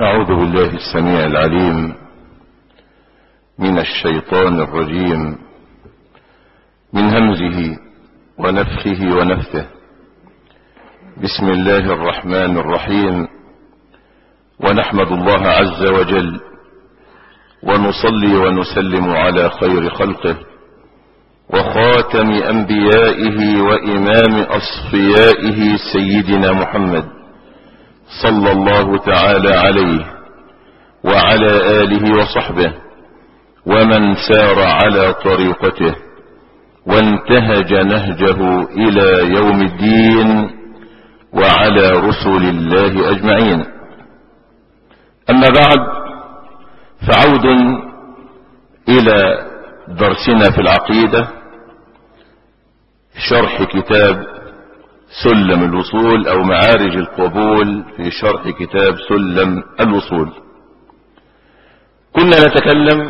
أعوذ بالله السميع العليم من الشيطان الرجيم من همزه ونفخه ونفثه بسم الله الرحمن الرحيم ونحمد الله عز وجل ونصلي ونسلم على خير خلقه وخاتم أنبيائه وإمام أصفيائه سيدنا محمد صلى الله تعالى عليه وعلى آله وصحبه ومن سار على طريقته وانتهج نهجه إلى يوم الدين وعلى رسل الله أجمعين أما بعد فعود إلى درسنا في العقيدة شرح كتاب سلم الوصول او معارج القبول في شرح كتاب سلم الوصول كنا نتكلم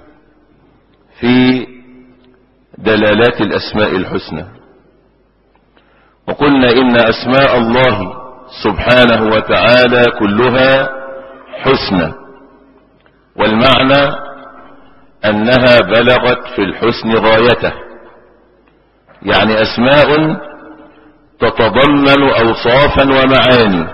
في دلالات الاسماء الحسنى وقلنا ان اسماء الله سبحانه وتعالى كلها حسنى والمعنى انها بلغت في الحسن غايته يعني اسماء تتضمن اوصافا ومعاني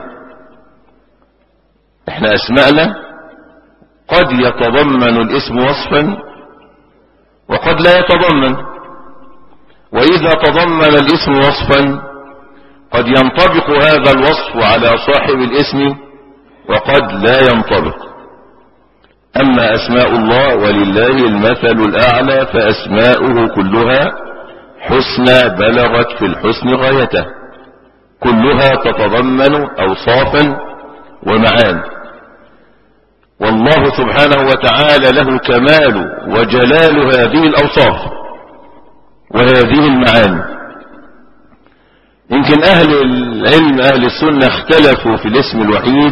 احنا اسماءنا قد يتضمن الاسم وصفا وقد لا يتضمن واذا تضمن الاسم وصفا قد ينطبق هذا الوصف على صاحب الاسم وقد لا ينطبق اما اسماء الله ولله المثل الاعلى فاسماؤه كلها حسنى بلغت في الحسن غايته كلها تتضمن اوصافا ومعاني والله سبحانه وتعالى له كمال وجلال هذه الاوصاف وهذه المعاني يمكن اهل العلم اهل السنة اختلفوا في الاسم الوحيد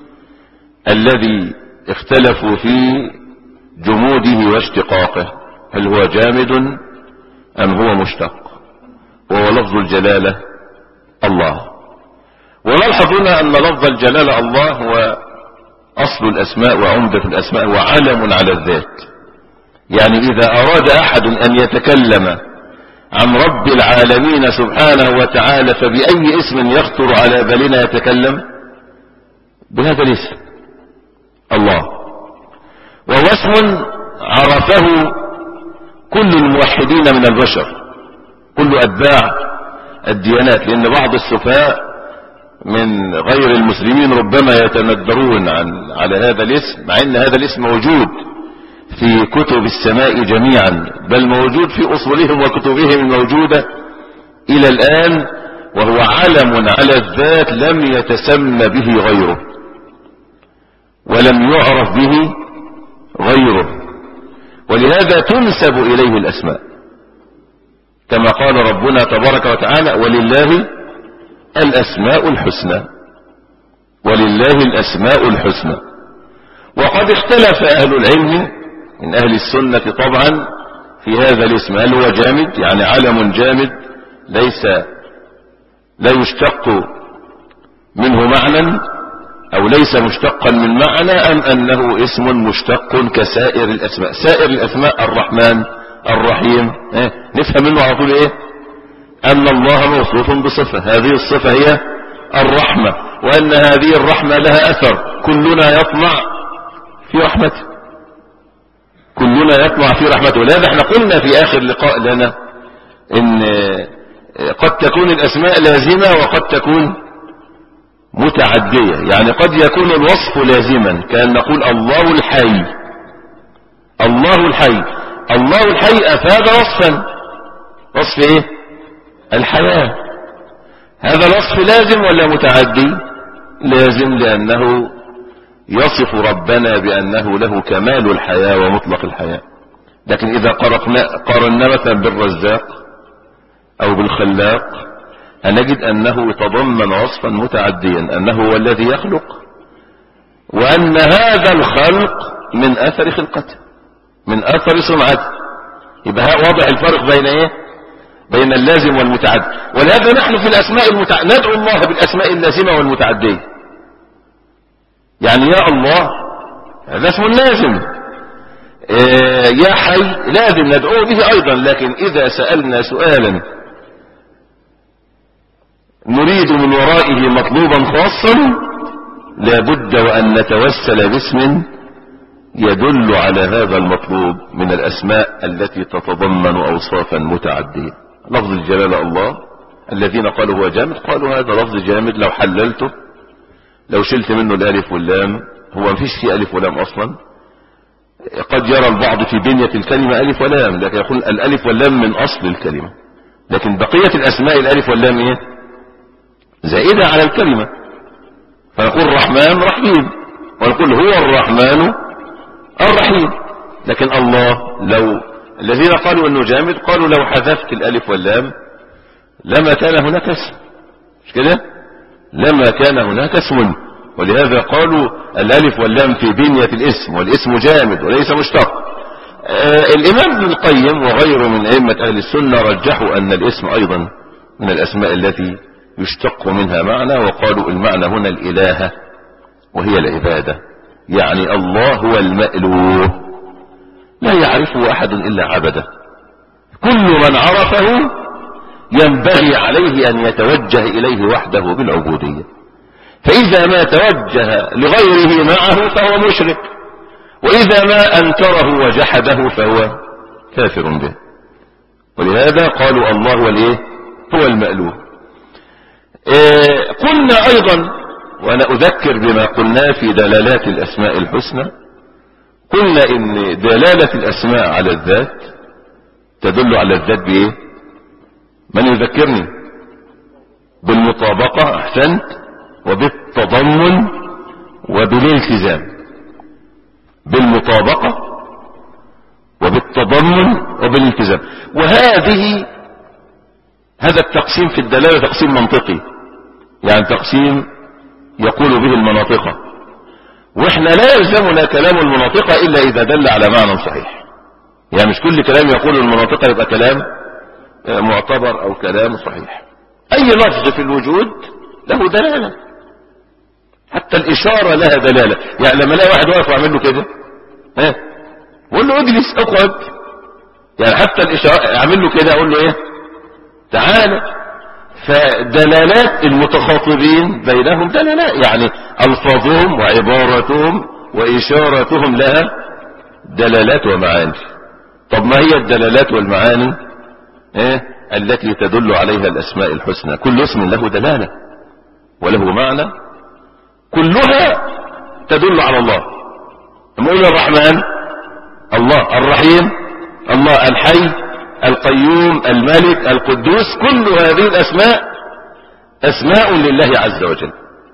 الذي اختلفوا في جموده واشتقاقه هل هو جامد ام هو مشتق وهو لفظ الجلالة الله ونلحظ هنا ان لفظ الجلالة الله هو اصل الاسماء وعمدة الاسماء وعلم على الذات يعني اذا اراد احد ان يتكلم عن رب العالمين سبحانه وتعالى فبأي اسم يخطر على بالنا يتكلم بهذا الاسم الله وهو اسم عرفه كل الموحدين من البشر كل أتباع الديانات لأن بعض السفهاء من غير المسلمين ربما يتندرون عن على هذا الاسم مع ان هذا الاسم موجود في كتب السماء جميعا بل موجود في اصولهم وكتبهم الموجودة الى الان وهو علم على الذات لم يتسمى به غيره ولم يعرف به غيره ولهذا تنسب اليه الاسماء كما قال ربنا تبارك وتعالى ولله الاسماء الحسنى ولله الاسماء الحسنى وقد اختلف اهل العلم من اهل السنة طبعا في هذا الاسم هل هو جامد يعني علم جامد ليس لا يشتق منه معنى او ليس مشتقا من معنى ام انه اسم مشتق كسائر الاسماء سائر الاسماء الرحمن الرحيم اه نفهم منه على طول ايه ان الله موصوف بصفة هذه الصفة هي الرحمة وان هذه الرحمة لها اثر كلنا يطمع في رحمته كلنا يطمع في رحمته لهذا احنا قلنا في اخر لقاء لنا ان قد تكون الاسماء لازمة وقد تكون متعدية يعني قد يكون الوصف لازما كان نقول الله الحي الله الحي الله الحي افاد وصفا وصف ايه الحياة هذا الوصف لازم ولا متعدي لازم لانه يصف ربنا بأنه له كمال الحياة ومطلق الحياة لكن إذا قارنا مثلا بالرزاق أو بالخلاق هنجد أنه يتضمن وصفا متعديا أنه هو الذي يخلق وأن هذا الخلق من أثر خلقته من أثر صنعته يبقى واضح الفرق بين إيه بين اللازم والمتعدي ولهذا نحن في الأسماء المتع... ندعو الله بالأسماء اللازمة والمتعدية يعني يا الله هذا اسم لازم آه، يا حي لازم ندعوه به ايضا لكن اذا سألنا سؤالا نريد من ورائه مطلوبا خاصا لابد وان نتوسل باسم يدل على هذا المطلوب من الاسماء التي تتضمن اوصافا متعدية لفظ الجلالة الله الذين قالوا هو جامد قالوا هذا لفظ جامد لو حللته لو شلت منه الالف واللام هو مفيش فيه الف ولام اصلا قد يرى البعض في بنية الكلمة الف ولام لكن يقول الالف واللام من اصل الكلمة لكن بقية الاسماء الالف واللام ايه زائدة على الكلمة فنقول الرحمن رحيم ونقول هو الرحمن الرحيم لكن الله لو الذين قالوا انه جامد قالوا لو حذفت الالف واللام لما كان هناك اسم مش كده لما كان هناك اسم ولهذا قالوا الالف واللام في بنية الاسم والاسم جامد وليس مشتق آه الامام ابن القيم وغيره من ائمة اهل السنة رجحوا ان الاسم ايضا من الاسماء التي يشتق منها معنى وقالوا المعنى هنا الالهة وهي العبادة يعني الله هو المألوه لا يعرفه احد الا عبده كل من عرفه ينبغي عليه ان يتوجه اليه وحده بالعبودية فاذا ما توجه لغيره معه فهو مشرك واذا ما انكره وجحده فهو كافر به ولهذا قالوا الله هو الايه هو المألوه إيه قلنا ايضا وانا اذكر بما قلناه في دلالات الاسماء الحسنى قلنا ان دلالة الاسماء على الذات تدل على الذات بايه من يذكرني بالمطابقة احسنت وبالتضمن وبالالتزام بالمطابقة وبالتضمن وبالالتزام وهذه هذا التقسيم في الدلالة تقسيم منطقي يعني تقسيم يقول به المناطقة واحنا لا يلزمنا كلام المناطقة الا اذا دل على معنى صحيح يعني مش كل كلام يقول المناطقة يبقى كلام معتبر او كلام صحيح اي لفظ في الوجود له دلالة حتى الاشارة لها دلالة يعني لما الاقي واحد واقف واعمل له كده ها قول له اجلس اقعد يعني حتى الاشارة اعمل له كده اقول له ايه تعالى فدلالات المتخاطبين بينهم دلالات يعني الفاظهم وعبارتهم واشارتهم لها دلالات ومعاني طب ما هي الدلالات والمعاني ايه التي تدل عليها الاسماء الحسنى كل اسم له دلالة وله معنى كلها تدل على الله نقول الرحمن الله الرحيم الله الحي القيوم الملك القدوس كل هذه الاسماء اسماء لله عز وجل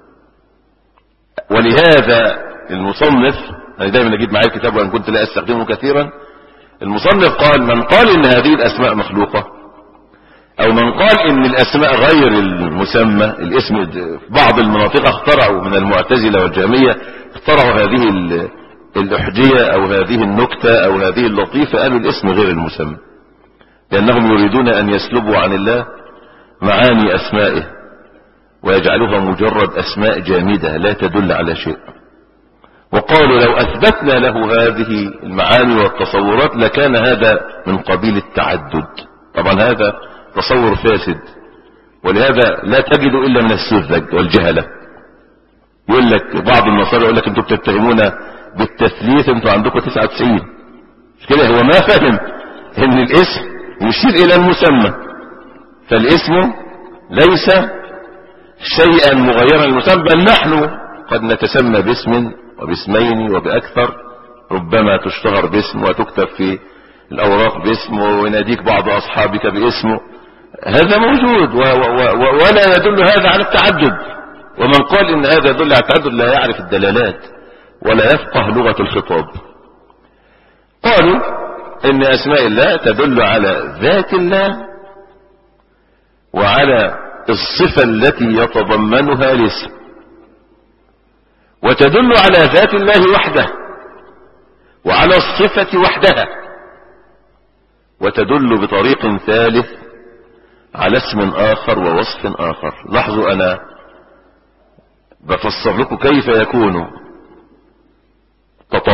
ولهذا المصنف انا دايما اجيب معايا الكتاب وان كنت لا استخدمه كثيرا المصنف قال من قال ان هذه الاسماء مخلوقة او من قال ان الاسماء غير المسمى الاسم في بعض المناطق اخترعوا من المعتزلة والجهمية اخترعوا هذه الاحجية او هذه النكتة او هذه اللطيفة قالوا الاسم غير المسمى لانهم يريدون ان يسلبوا عن الله معاني اسمائه ويجعلوها مجرد اسماء جامدة لا تدل على شيء وقالوا لو اثبتنا له هذه المعاني والتصورات لكان هذا من قبيل التعدد طبعا هذا تصور فاسد ولهذا لا تجد الا من السذج والجهلة يقول لك بعض النصارى يقول لك انتوا بتتهمونا بالتثليث انتوا عندكم 99 مش كده هو ما فهم ان الاسم يشير الى المسمى فالاسم ليس شيئا مغيرا للمسمى بل نحن قد نتسمى باسم وباسمين وبأكثر ربما تشتهر باسم وتكتب في الأوراق باسم ويناديك بعض أصحابك باسمه هذا موجود و و و ولا يدل هذا على التعدد ومن قال إن هذا يدل على التعدد لا يعرف الدلالات ولا يفقه لغة الخطاب قالوا إن أسماء الله تدل على ذات الله وعلى الصفة التي يتضمنها الاسم وتدل على ذات الله وحده وعلى الصفة وحدها وتدل بطريق ثالث على اسم آخر ووصف آخر لاحظوا أنا بفسر لكم كيف يكون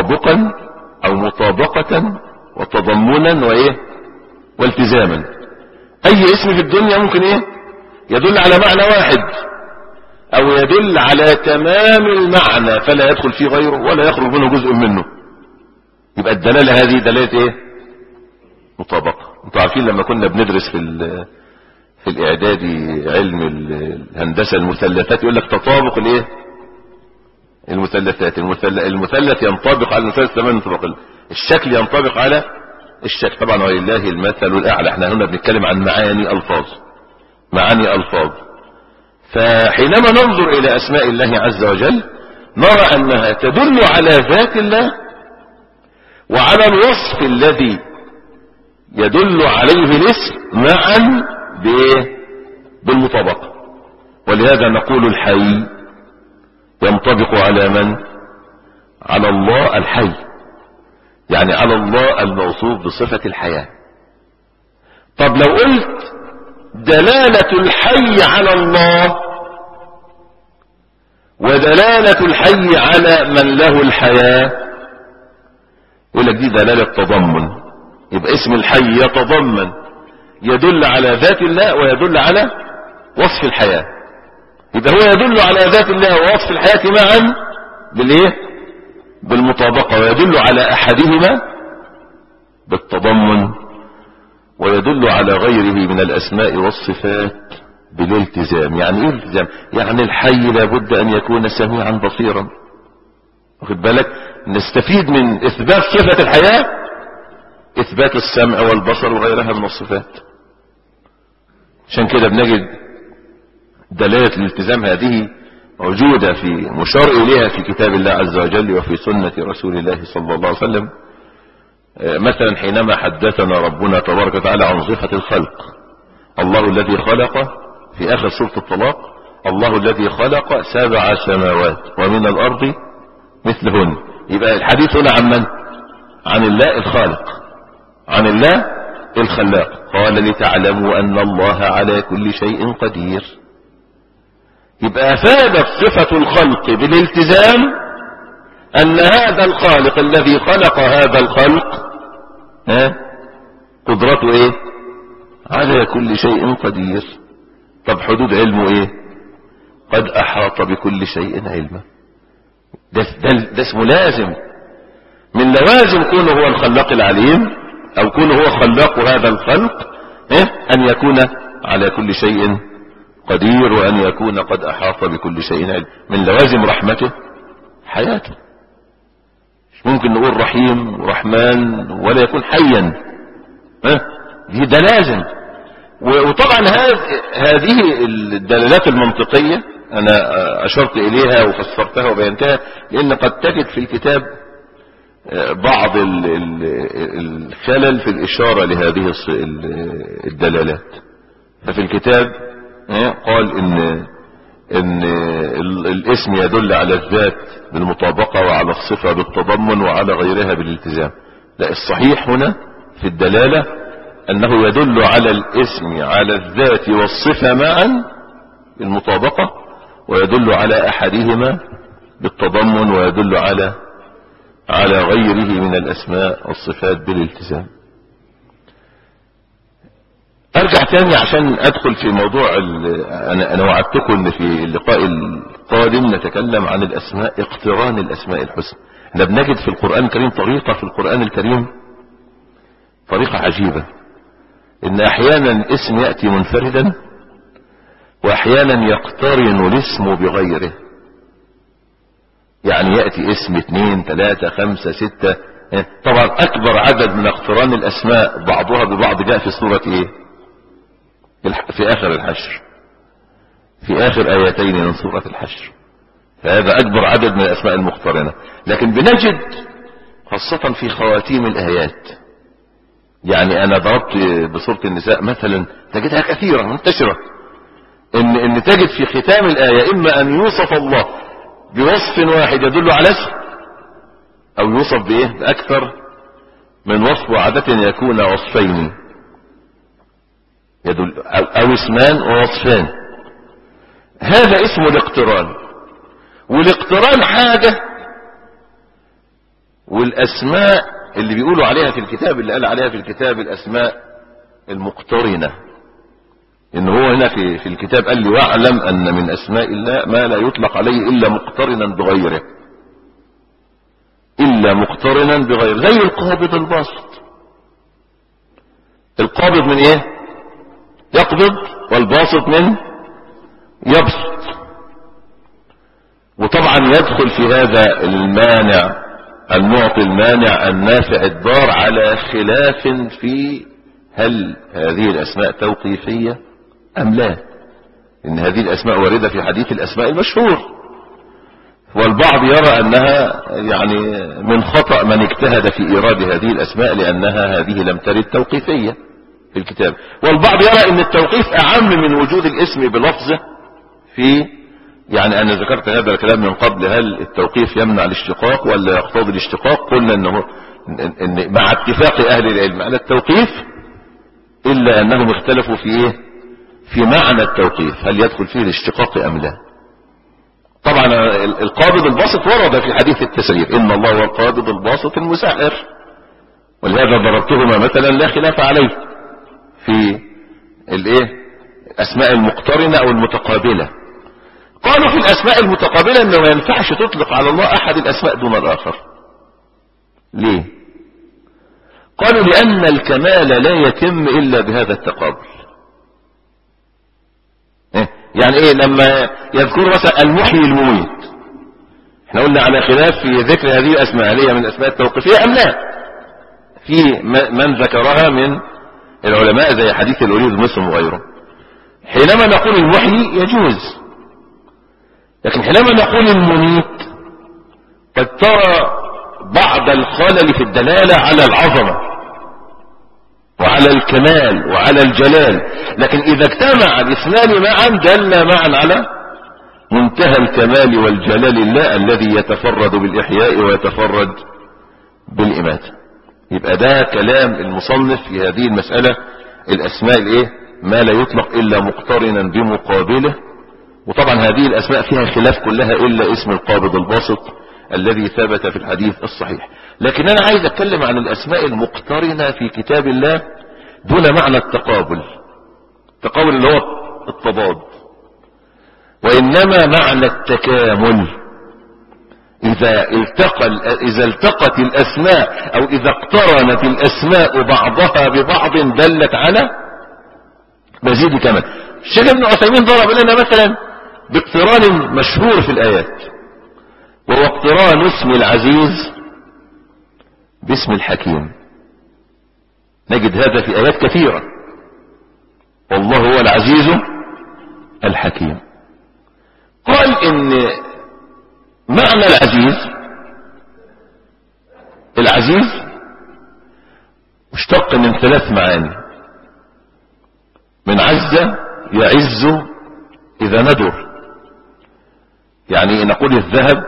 تطابقا او مطابقة وتضمنا وايه والتزاما اي اسم في الدنيا ممكن ايه يدل على معنى واحد او يدل على تمام المعنى فلا يدخل فيه غيره ولا يخرج منه جزء منه يبقى الدلالة هذه دلالة ايه مطابقة انتوا عارفين لما كنا بندرس في في الاعدادي علم الهندسة المثلثات يقول لك تطابق الايه المثلثات المثلث ينطبق على المثلث تماما ينطبق الشكل ينطبق على الشكل طبعا ولله المثل الاعلى احنا هنا بنتكلم عن معاني الفاظ معاني الفاظ فحينما ننظر الى اسماء الله عز وجل نرى انها تدل على ذات الله وعلى الوصف الذي يدل عليه الاسم معا بايه بالمطابقة ولهذا نقول الحي ينطبق على من على الله الحي يعني على الله الموصوف بصفة الحياة طب لو قلت دلالة الحي على الله ودلالة الحي على من له الحياة يقول لك دي دلالة تضمن يبقى اسم الحي يتضمن يدل على ذات الله ويدل على وصف الحياة يبقى هو يدل على ذات الله ووصف الحياة معا بالايه بالمطابقة ويدل على احدهما بالتضمن ويدل على غيره من الاسماء والصفات بالالتزام يعني ايه الالتزام يعني الحي لابد ان يكون سميعا بصيرا واخد بالك نستفيد من اثبات صفة الحياة اثبات السمع والبصر وغيرها من الصفات عشان كده بنجد دلالة الالتزام هذه موجودة في مشار إليها في كتاب الله عز وجل وفي سنة رسول الله صلى الله عليه وسلم مثلا حينما حدثنا ربنا تبارك وتعالى عن صفة الخلق الله الذي خلق في آخر سورة الطلاق الله الذي خلق سبع سماوات ومن الأرض مثلهن يبقى الحديث هنا عن من عن الله الخالق عن الله الخلاق قال لتعلموا أن الله على كل شيء قدير يبقى أفادت صفة الخلق بالالتزام أن هذا الخالق الذي خلق هذا الخلق ها قدرته ايه على كل شيء قدير طب حدود علمه ايه قد احاط بكل شيء علما ده, ده, ده اسمه لازم من لوازم كونه هو الخلاق العليم او كونه هو خلاق هذا الخلق إيه؟ ان يكون على كل شيء قدير وان يكون قد احاط بكل شيء علم من لوازم رحمته حياته مش ممكن نقول رحيم ورحمن ولا يكون حيا ها دي ده لازم وطبعا هذه الدلالات المنطقية انا اشرت اليها وفسرتها وبينتها لان قد تجد في الكتاب بعض الخلل في الاشارة لهذه الدلالات ففي الكتاب قال ان ان الاسم يدل على الذات بالمطابقة وعلى الصفة بالتضمن وعلى غيرها بالالتزام لا الصحيح هنا في الدلالة انه يدل على الاسم على الذات والصفة معا بالمطابقة ويدل على احدهما بالتضمن ويدل على على غيره من الاسماء والصفات بالالتزام ارجع تاني عشان ادخل في موضوع انا انا وعدتكم ان في اللقاء القادم نتكلم عن الاسماء اقتران الاسماء الحسنى احنا بنجد في القرآن الكريم طريقة في القرآن الكريم طريقة عجيبة ان احيانا اسم يأتي منفردا واحيانا يقترن الاسم بغيره يعني يأتي اسم اثنين ثلاثة خمسة ستة طبعا اكبر عدد من اقتران الاسماء بعضها ببعض جاء في سورة ايه في اخر الحشر في اخر ايتين من سورة الحشر فهذا اكبر عدد من الاسماء المقترنة لكن بنجد خاصة في خواتيم الايات يعني انا ضربت بسورة النساء مثلا تجدها كثيرة منتشرة ان, إن تجد في ختام الاية اما ان يوصف الله بوصف واحد يدل على اسم او يوصف بايه باكثر من وصف وعادة يكون وصفين يدل أو, أو اسمان ووصفان هذا اسم الاقتران والاقتران حاجة الاسماء اللي بيقولوا عليها في الكتاب اللي قال عليها في الكتاب الاسماء المقترنة ان هو هنا في, في الكتاب قال لي واعلم ان من اسماء الله ما لا يطلق عليه الا مقترنا بغيره الا مقترنا بغيره زي القابض الباسط القابض من ايه يقبض والباسط من يبسط وطبعا يدخل في هذا المانع المعطي المانع النافع الضار على خلاف في هل هذه الاسماء توقيفية ام لا ان هذه الاسماء واردة في حديث الاسماء المشهور والبعض يرى انها يعني من خطأ من اجتهد في ايراد هذه الاسماء لانها هذه لم ترد توقيفية في الكتاب والبعض يرى ان التوقيف اعم من وجود الاسم بلفظه في يعني انا ذكرت هذا الكلام من قبل هل التوقيف يمنع الاشتقاق ولا يقتضي الاشتقاق قلنا انه إن مع اتفاق اهل العلم على التوقيف الا انهم اختلفوا في ايه في معنى التوقيف هل يدخل فيه الاشتقاق ام لا طبعا القابض الباسط ورد في حديث التسرير ان الله هو القابض الباسط المسعر ولهذا ضربتهما مثلا لا خلاف عليه في الايه اسماء المقترنة او المتقابلة قالوا في الاسماء المتقابلة انه ما ينفعش تطلق على الله احد الاسماء دون الاخر ليه قالوا لان الكمال لا يتم الا بهذا التقابل إيه؟ يعني ايه لما يذكروا مثلا المحيي المميت احنا قلنا على خلاف في ذكر هذه الاسماء هل هي من الاسماء التوقيفية ام لا في من ذكرها من العلماء زي حديث الأوليد مسلم وغيره حينما نقول المحيي يجوز لكن حينما نقول المميت قد ترى بعض الخلل في الدلالة على العظمة وعلى الكمال وعلى الجلال لكن إذا اجتمع الاثنان معا دل معا على منتهى الكمال والجلال الله الذي يتفرد بالإحياء ويتفرد بالإماتة يبقى ده كلام المصنف في هذه المسألة الأسماء الايه ما لا يطلق إلا مقترنا بمقابله وطبعا هذه الأسماء فيها خلاف كلها إلا اسم القابض الباسط الذي ثبت في الحديث الصحيح لكن أنا عايز أتكلم عن الأسماء المقترنة في كتاب الله دون معنى التقابل التقابل اللي هو التضاد وإنما معنى التكامل إذا التقى إذا التقت الأسماء أو إذا اقترنت الأسماء بعضها ببعض دلت على مزيد كمان الشيخ ابن عثيمين ضرب لنا مثلا باقتران مشهور في الآيات وهو اقتران اسم العزيز باسم الحكيم نجد هذا في آيات كثيرة والله هو العزيز الحكيم قال ان معنى العزيز العزيز مشتق من ثلاث معاني من عز يعز اذا ندر يعني نقول الذهب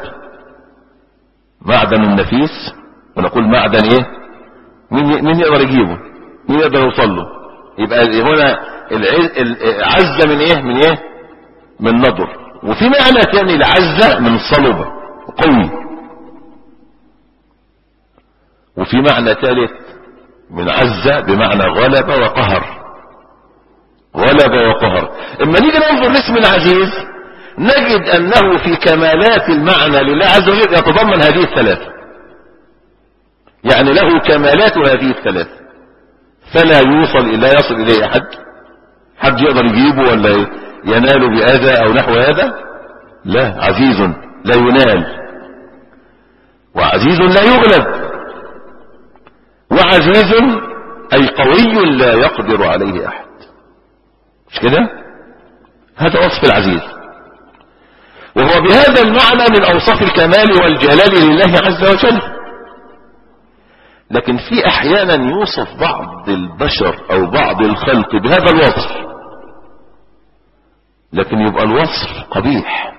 معدن نفيس ونقول معدن ايه مين مين يقدر يجيبه مين يقدر يوصل له يبقى هنا العز من ايه من ايه من ندر وفي معنى ثاني العزة من صلبة قوي وفي معنى ثالث من عزة بمعنى غلب وقهر غلب وقهر اما نيجي ننظر لاسم العزيز نجد انه في كمالات المعنى لله عز وجل يتضمن هذه الثلاثة يعني له كمالات هذه الثلاثة فلا يوصل لا يصل اليه احد حد يقدر يجيبه ولا ينال بأذى او نحو هذا لا عزيز لا ينال وعزيز لا يغلب وعزيز اي قوي لا يقدر عليه احد مش كده هذا وصف العزيز وهو بهذا المعنى من اوصاف الكمال والجلال لله عز وجل لكن في احيانا يوصف بعض البشر او بعض الخلق بهذا الوصف لكن يبقى الوصف قبيح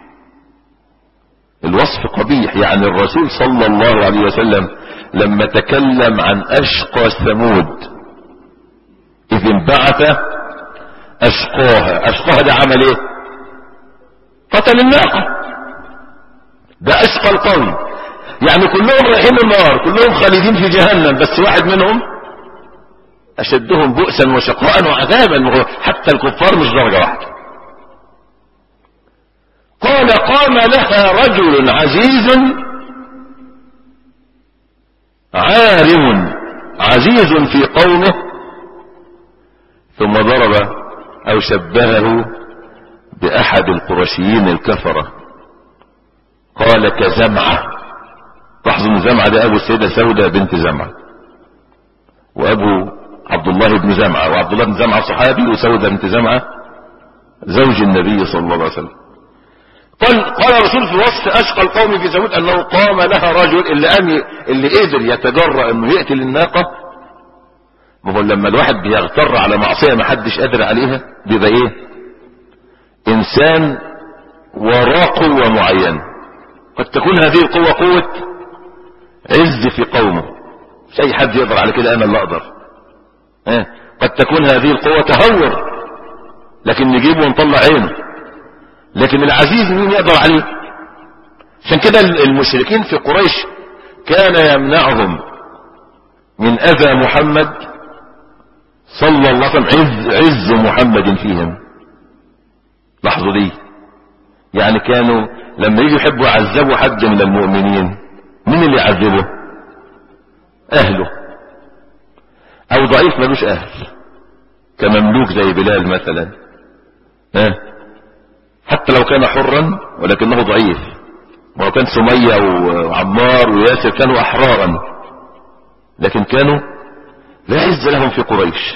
الوصف قبيح يعني الرسول صلى الله عليه وسلم لما تكلم عن اشقى ثمود اذ انبعث اشقاها اشقاها ده عمل ايه قتل الناقة ده اشقى القوم يعني كلهم رايحين النار كلهم خالدين في جهنم بس واحد منهم اشدهم بؤسا وشقاء وعذابا حتى الكفار مش درجة واحدة قال قام لها رجل عزيز عارم عزيز في قومه ثم ضرب او شبهه باحد القرشيين الكفرة قال كزمعة لاحظوا ان زمعة ده ابو السيدة سودة بنت زمعة وابو عبد الله بن زمعة وعبد الله بن زمعة صحابي وسودة بنت زمعة زوج النبي صلى الله عليه وسلم قال قال الرسول في وصف اشقى القوم في ثمود انه قام لها رجل اللي قام اللي قدر يتجرأ انه يقتل الناقة ما هو لما الواحد بيغتر على معصية ما حدش قادر عليها بيبقى ايه انسان وراه قوة معينة قد تكون هذه القوة قوة عز في قومه مش اي حد يقدر على كده انا اللي اقدر اه قد تكون هذه القوة تهور لكن نجيبه ونطلع عينه لكن العزيز مين يقدر عليه عشان كده المشركين في قريش كان يمنعهم من اذى محمد صلى الله عليه وسلم عز, عز محمد فيهم لاحظوا دي يعني كانوا لما يجوا يحبوا يعذبوا حد من المؤمنين مين اللي يعذبه اهله او ضعيف ملوش اهل كمملوك زي بلال مثلا ها حتى لو كان حرا ولكنه ضعيف ولو كان سمية وعمار وياسر كانوا احرارا لكن كانوا لا عز لهم في قريش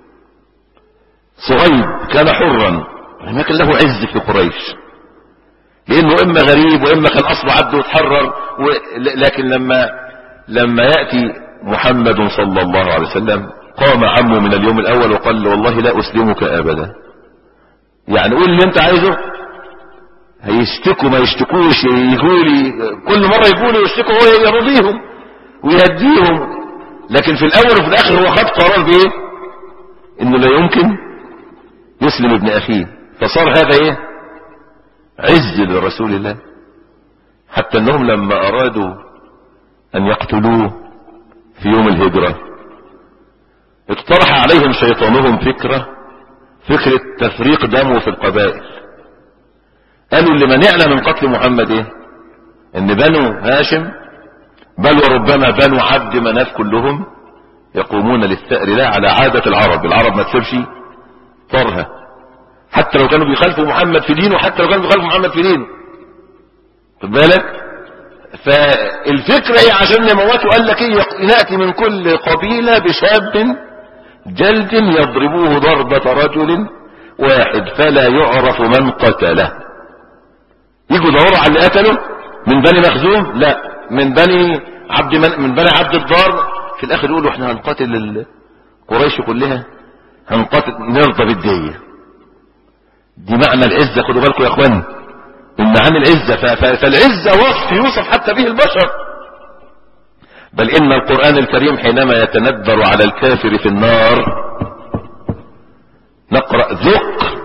صهيب كان حرا ولكن له عز في قريش لانه اما غريب واما كان اصله عبد وتحرر و... لكن لما لما ياتي محمد صلى الله عليه وسلم قام عمه من اليوم الاول وقال له والله لا اسلمك ابدا يعني قول اللي انت عايزه هيشتكوا ما يشتكوش يقولي كل مرة يقولوا يشتكوا هو يرضيهم ويهديهم لكن في الاول وفي الاخر هو خد قرار بايه انه لا يمكن يسلم ابن اخيه فصار هذا ايه عز لرسول الله حتى انهم لما ارادوا ان يقتلوه في يوم الهجرة اقترح عليهم شيطانهم فكرة فكرة تفريق دمه في القبائل قالوا اللي منعنا من قتل محمد ايه ان بنو هاشم بل وربما بنو عبد مناف كلهم يقومون للثأر لا على عادة العرب العرب ما تسيبش طرها حتى لو كانوا بيخالفوا محمد في دينه حتى لو كانوا بيخالفوا محمد في دينه خد بالك فالفكرة ايه عشان نموته قال لك ايه نأتي من كل قبيلة بشاب جلد يضربوه ضربة رجل واحد فلا يعرف من قتله يجوا يدوروا على اللي قتله من بني مخزوم لا من بني عبد من, من بني عبد الدار في الاخر يقولوا احنا هنقاتل قريش كلها هنقاتل نرضى بالدية دي معنى العزة خدوا بالكم يا اخوان ان عن العزة فالعزة وصف يوصف حتى به البشر بل ان القرآن الكريم حينما يتندر على الكافر في النار نقرأ ذق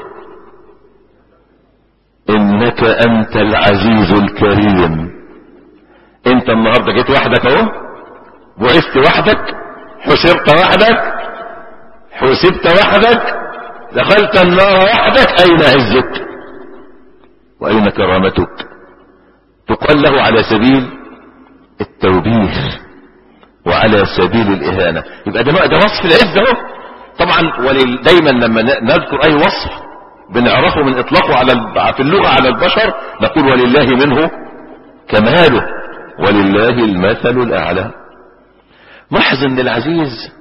انك انت العزيز الكريم انت النهاردة جيت وحدك اهو بعثت وحدك حشرت وحدك حسبت وحدك دخلت النار وحدك اين عزك واين كرامتك تقال له على سبيل التوبيخ وعلى سبيل الاهانة يبقى ده, ده وصف العزة اهو طبعا ولل دايما لما نذكر اي وصف بنعرفه من اطلاقه على في اللغة على البشر نقول ولله منه كماله ولله المثل الاعلى لاحظ ان العزيز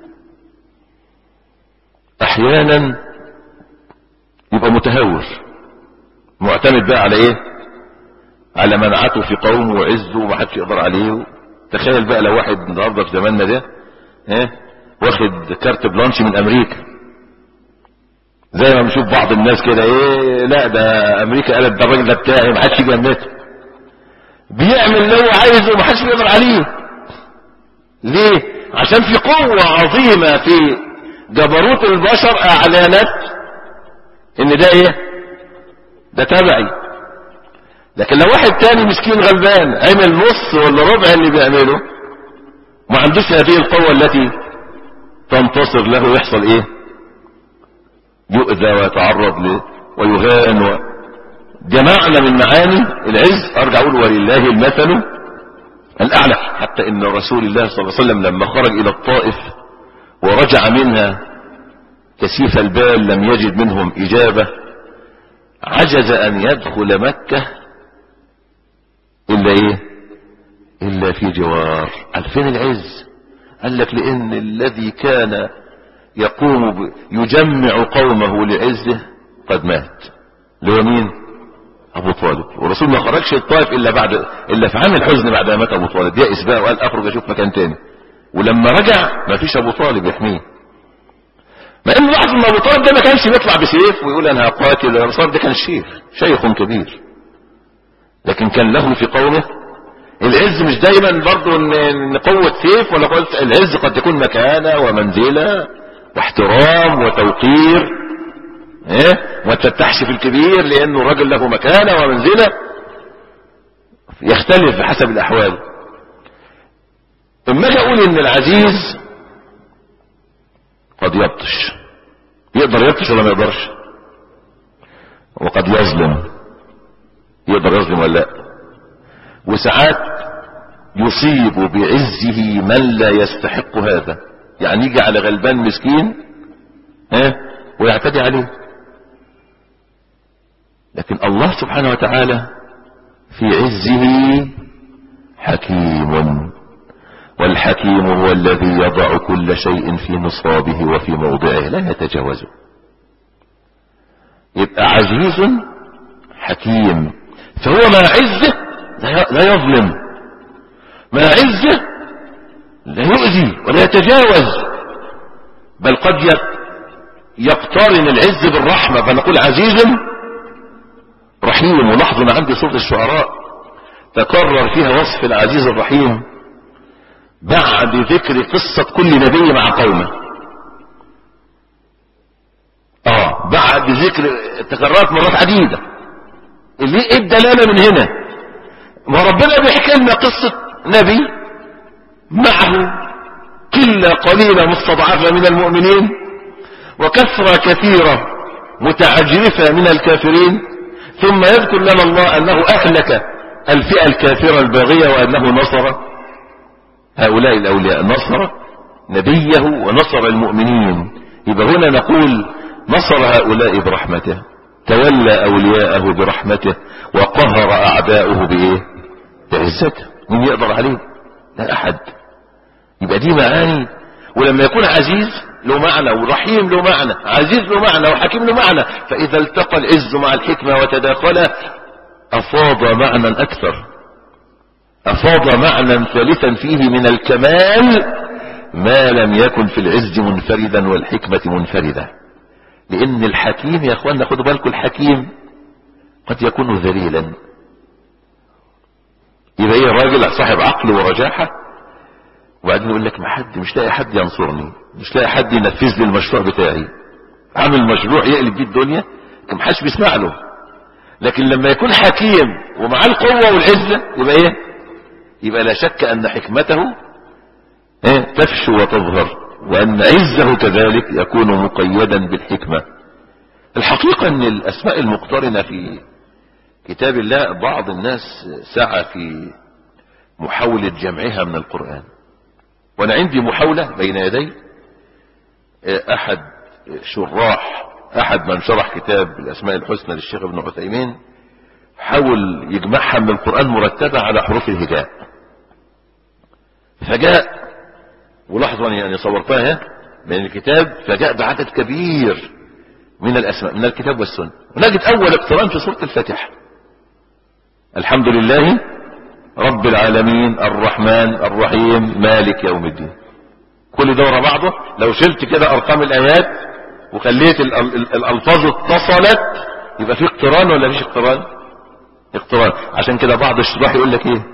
احيانا يبقى متهور معتمد بقى على ايه على منعته في قومه وعزه ومحدش يقدر عليه تخيل بقى لو واحد النهارده في زماننا ده ها واخد كارت بلانش من امريكا زي ما بنشوف بعض الناس كده ايه لا ده امريكا قالت ده الراجل ده بتاعي ما حدش يجنته بيعمل اللي هو عايزه وما حدش يقدر عليه ليه عشان في قوة عظيمة في جبروت البشر اعلنت ان ده ايه ده تبعي لكن لو واحد تاني مسكين غلبان عمل نص ولا ربع اللي بيعمله ما عندوش هذه القوة التي تنتصر له ويحصل ايه يؤذى ويتعرض له ويهان و... ده معنى من معاني العز ارجع اقول ولله المثل الاعلى حتى ان رسول الله صلى الله عليه وسلم لما خرج الى الطائف ورجع منها كسيف البال لم يجد منهم اجابة عجز ان يدخل مكة الا ايه الا في جوار قال فين العز قال لك لان الذي كان يقوم ب... يجمع قومه لعزه قد مات اللي هو مين ابو طالب والرسول ما خرجش الطائف الا بعد الا في عام الحزن بعد ما مات ابو طالب يأس بقى وقال اخرج اشوف مكان تاني ولما رجع ما فيش ابو طالب يحميه مع ان لاحظ ان ابو طالب ده ما كانش بيطلع بسيف ويقول انا هقاتل الرسول ده كان شيخ شيخ كبير لكن كان له في قومه العز مش دايما برضو ان قوة سيف ولا قوة العز قد تكون مكانة ومنزلة واحترام وتوقير ايه ما تفتحش في الكبير لانه الراجل له مكانة ومنزلة يختلف بحسب الاحوال اما اجي اقول ان العزيز قد يبطش يقدر يبطش ولا ما يقدرش وقد يظلم يقدر يظلم ولا لا وساعات يصيب بعزه من لا يستحق هذا يعني يجي على غلبان مسكين ها ويعتدي عليه لكن الله سبحانه وتعالى في عزه حكيم والحكيم هو الذي يضع كل شيء في نصابه وفي موضعه لا يتجاوزه يبقى عزيز حكيم فهو مع عزه لا يظلم مع عزه لا يؤذي ولا يتجاوز بل قد يقترن العز بالرحمة فنقول عزيز رحيم ولاحظوا عندي صوت الشعراء تكرر فيها وصف العزيز الرحيم بعد ذكر قصة كل نبي مع قومه اه بعد ذكر تكررت مرات عديدة اللي ايه الدلالة من هنا ما ربنا بيحكي لنا قصة نبي معه قلة قليلة مستضعفة من المؤمنين وكثرة كثيرة متعجرفة من الكافرين ثم يذكر لنا الله أنه أهلك الفئة الكافرة الباغية وأنه نصر هؤلاء الأولياء نصر نبيه ونصر المؤمنين يبقى هنا نقول نصر هؤلاء برحمته تولى أولياءه برحمته وقهر أعداؤه بإيه بعزته من يقدر عليه لا أحد يبقى دي معاني ولما يكون عزيز له معنى ورحيم له معنى عزيز له معنى وحكيم له معنى فإذا التقى العز مع الحكمة وتداخلا أفاض معنى أكثر أفاض معنى ثالثا فيه من الكمال ما لم يكن في العز منفردا والحكمة منفردة لأن الحكيم يا أخوانا خدوا بالكم الحكيم قد يكون ذليلا يبقى ايه راجل صاحب عقل ورجاحة وبعدين يقول لك ما حد مش لاقي حد ينصرني مش لاقي حد ينفذ لي المشروع بتاعي عامل مشروع يقلب بيه الدنيا ما حدش بيسمع له لكن لما يكون حكيم ومعاه القوة والعزة يبقى ايه يبقى لا شك ان حكمته ايه تفشو وتظهر وان عزه كذلك يكون مقيدا بالحكمة الحقيقة ان الاسماء المقترنة في كتاب الله بعض الناس سعى في محاولة جمعها من القرآن وانا عندي محاولة بين يدي احد شراح احد من شرح كتاب الاسماء الحسنى للشيخ ابن عثيمين حاول يجمعها من القرآن مرتبة على حروف الهجاء فجاء ولاحظوا يعني صورتها من الكتاب فجاء بعدد كبير من الاسماء من الكتاب والسنة ونجد اول اقتران في سورة الفاتحة الحمد لله رب العالمين الرحمن الرحيم مالك يوم الدين كل ده ورا بعضه لو شلت كده ارقام الايات وخليت الالفاظ اتصلت يبقى في اقتران ولا مفيش اقتران اقتران عشان كده بعض الشراح يقول لك ايه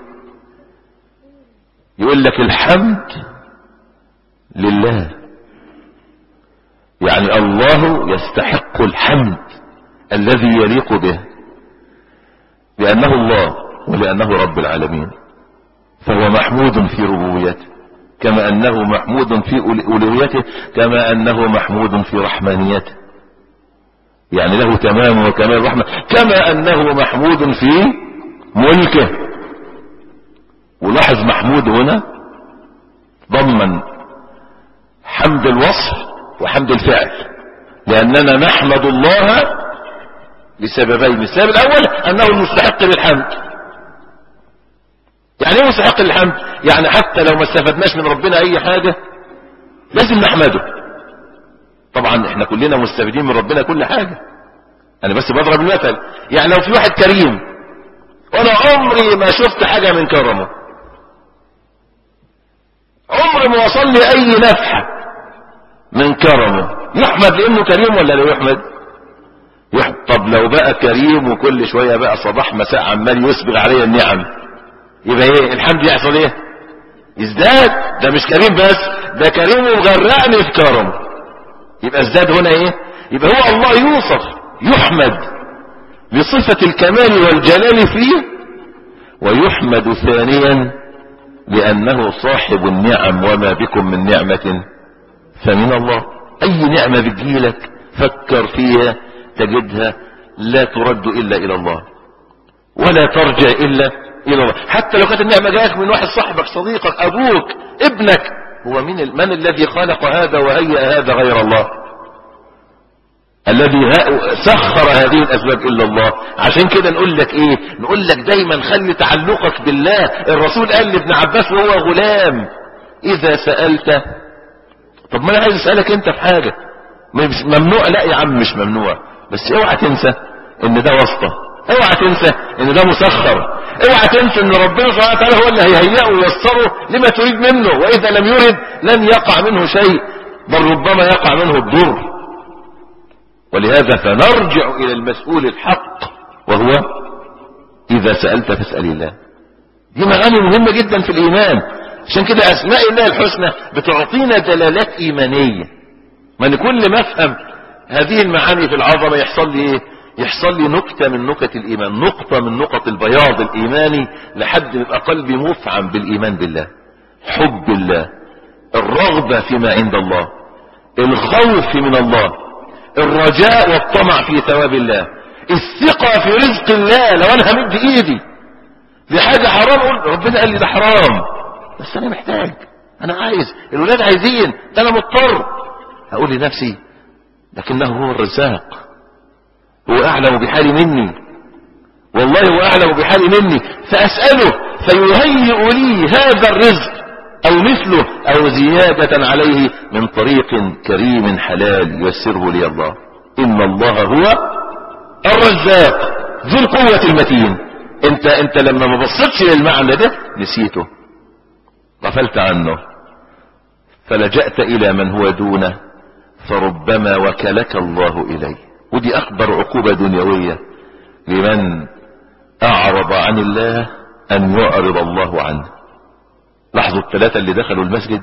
يقول لك الحمد لله يعني الله يستحق الحمد الذي يليق به لأنه الله ولأنه رب العالمين فهو محمود في ربوبيته كما أنه محمود في ألوهيته كما أنه محمود في رحمانيته يعني له تمام وكمال الرحمة كما أنه محمود في ملكه ولاحظ محمود هنا ضمن حمد الوصف وحمد الفعل لأننا نحمد الله لسببين السبب الأول أنه المستحق للحمد يعني ايه مستحق للحمد يعني حتى لو ما استفدناش من ربنا أي حاجة لازم نحمده طبعا احنا كلنا مستفيدين من ربنا كل حاجة انا بس بضرب المثل يعني لو في واحد كريم وانا عمري ما شفت حاجة من كرمه عمري ما وصل لي اي نفحة من كرمه يحمد لانه كريم ولا لا يحمد يحمد طب لو بقى كريم وكل شوية بقى صباح مساء عمال يسبغ علي النعم يبقى ايه الحمد يحصل ايه يزداد ده مش كريم بس ده كريم وغرقني في كرمه يبقى ازداد هنا ايه يبقى هو الله يوصف يحمد بصفة الكمال والجلال فيه ويحمد ثانيا لأنه صاحب النعم وما بكم من نعمة فمن الله أي نعمة بتجيلك فكر فيها تجدها لا ترد إلا إلى الله ولا ترجع إلا إلى الله حتى لو كانت النعمة جاءك من واحد صاحبك صديقك أبوك ابنك هو من, ال... من الذي خلق هذا وهيأ هذا غير الله الذي سخر هذه الأسباب إلا الله عشان كده نقول لك إيه نقول لك دايما خلي تعلقك بالله الرسول قال لابن عباس وهو غلام إذا سألت طب ما أنا عايز أسألك أنت في حاجة ممنوع لا يا عم مش ممنوع بس اوعى تنسى ان ده واسطة اوعى تنسى ان ده مسخر اوعى تنسى ان ربنا سبحانه وتعالى هو اللي هيهيئه وييسره لما تريد منه واذا لم يرد لن يقع منه شيء بل ربما يقع منه الضر ولهذا فنرجع الى المسؤول الحق وهو اذا سألت فاسأل الله دي معاني مهمة جدا في الايمان عشان كده اسماء الله الحسنى بتعطينا دلالات ايمانية من كل ما افهم هذه المعاني في العظمة يحصل لي ايه يحصل لي نكتة من نكت الايمان نقطة من نقط البياض الايماني لحد يبقى قلبي مفعم بالايمان بالله حب الله الرغبة فيما عند الله الخوف من الله الرجاء والطمع في ثواب الله الثقة في رزق الله لو انا همد ايدي لحاجة حرام اقول ربنا قال لي ده حرام بس انا محتاج انا عايز الولاد عايزين ده انا مضطر اقول لنفسي لكنه هو الرزاق هو اعلم بحالي مني والله هو اعلم بحالي مني فاسأله فيهيئ لي هذا الرزق او مثله او زيادة عليه من طريق كريم حلال يسره لي الله ان الله هو الرزاق ذو القوة المتين انت انت لما ما بصيتش للمعنى ده نسيته غفلت عنه فلجأت الى من هو دونه فربما وكلك الله اليه ودي اكبر عقوبة دنيوية لمن اعرض عن الله ان يعرض الله عنه لاحظوا الثلاثة اللي دخلوا المسجد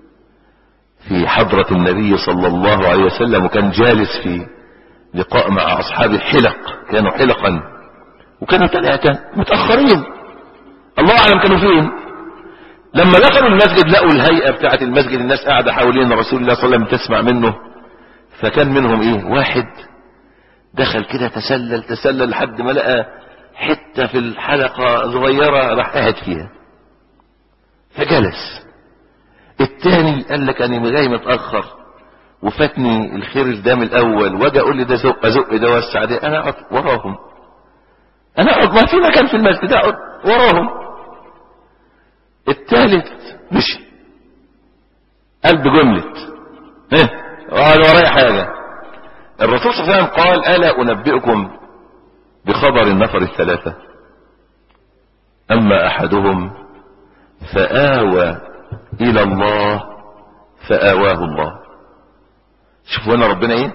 في حضرة النبي صلى الله عليه وسلم وكان جالس في لقاء مع اصحاب حلق كانوا حلقا وكانوا ثلاثة متأخرين الله اعلم كانوا فين لما دخلوا المسجد لقوا الهيئة بتاعت المسجد الناس قاعدة حوالين رسول الله صلى الله عليه وسلم تسمع منه فكان منهم ايه واحد دخل كده تسلل تسلل لحد ما لقى حتة في الحلقة صغيرة راح قاعد فيها فجلس التاني قال لك انا جاي متأخر وفاتني الخير الدام الاول واجي اقول لي ده زق ازق ده وسع ده انا اقعد وراهم انا اقعد ما في مكان في المسجد اقعد وراهم الثالث مشي قلب جملة ايه قال ورايا حاجة الرسول صلى الله عليه وسلم قال ألا أنبئكم بخبر النفر الثلاثة أما أحدهم فآوى إلى الله فآواه الله شوفوا هنا ربنا ايه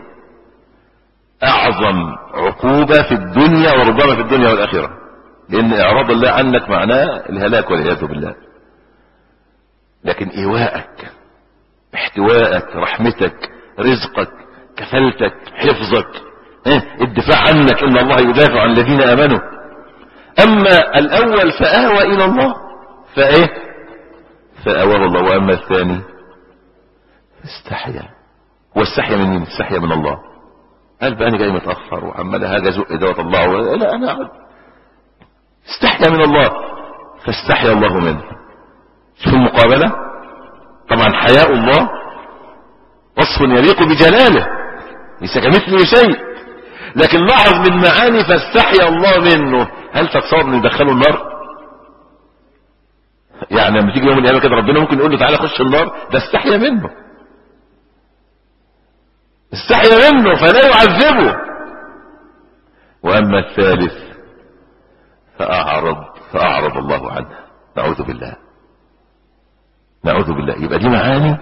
أعظم عقوبة في الدنيا وربما في الدنيا والآخرة لأن إعراض الله عنك معناه الهلاك والعياذ بالله لكن إيواءك احتواءك رحمتك رزقك كفلتك حفظك اه الدفاع عنك إن الله يدافع عن الذين آمنوا أما الأول فآوى إلى الله فإيه فآواه الله وأما الثاني استحيا واستحيا من مين استحيا من الله قال بقى أنا جاي متأخر وعمال هاجي أزق ده وأطلعه لا أنا أقعد استحيا من الله فاستحيا الله منه شوف المقابلة طبعا حياء الله وصف يليق بجلاله ليس كمثله شيء لكن لاحظ من معاني فاستحيا الله منه هل تتصور ان يدخله النار يعني لما تيجي يوم القيامه كده ربنا ممكن يقول له تعالى خش النار ده استحيا منه استحيا منه فلا يعذبه واما الثالث فاعرض فاعرض الله عنه نعوذ بالله نعوذ بالله يبقى دي معاني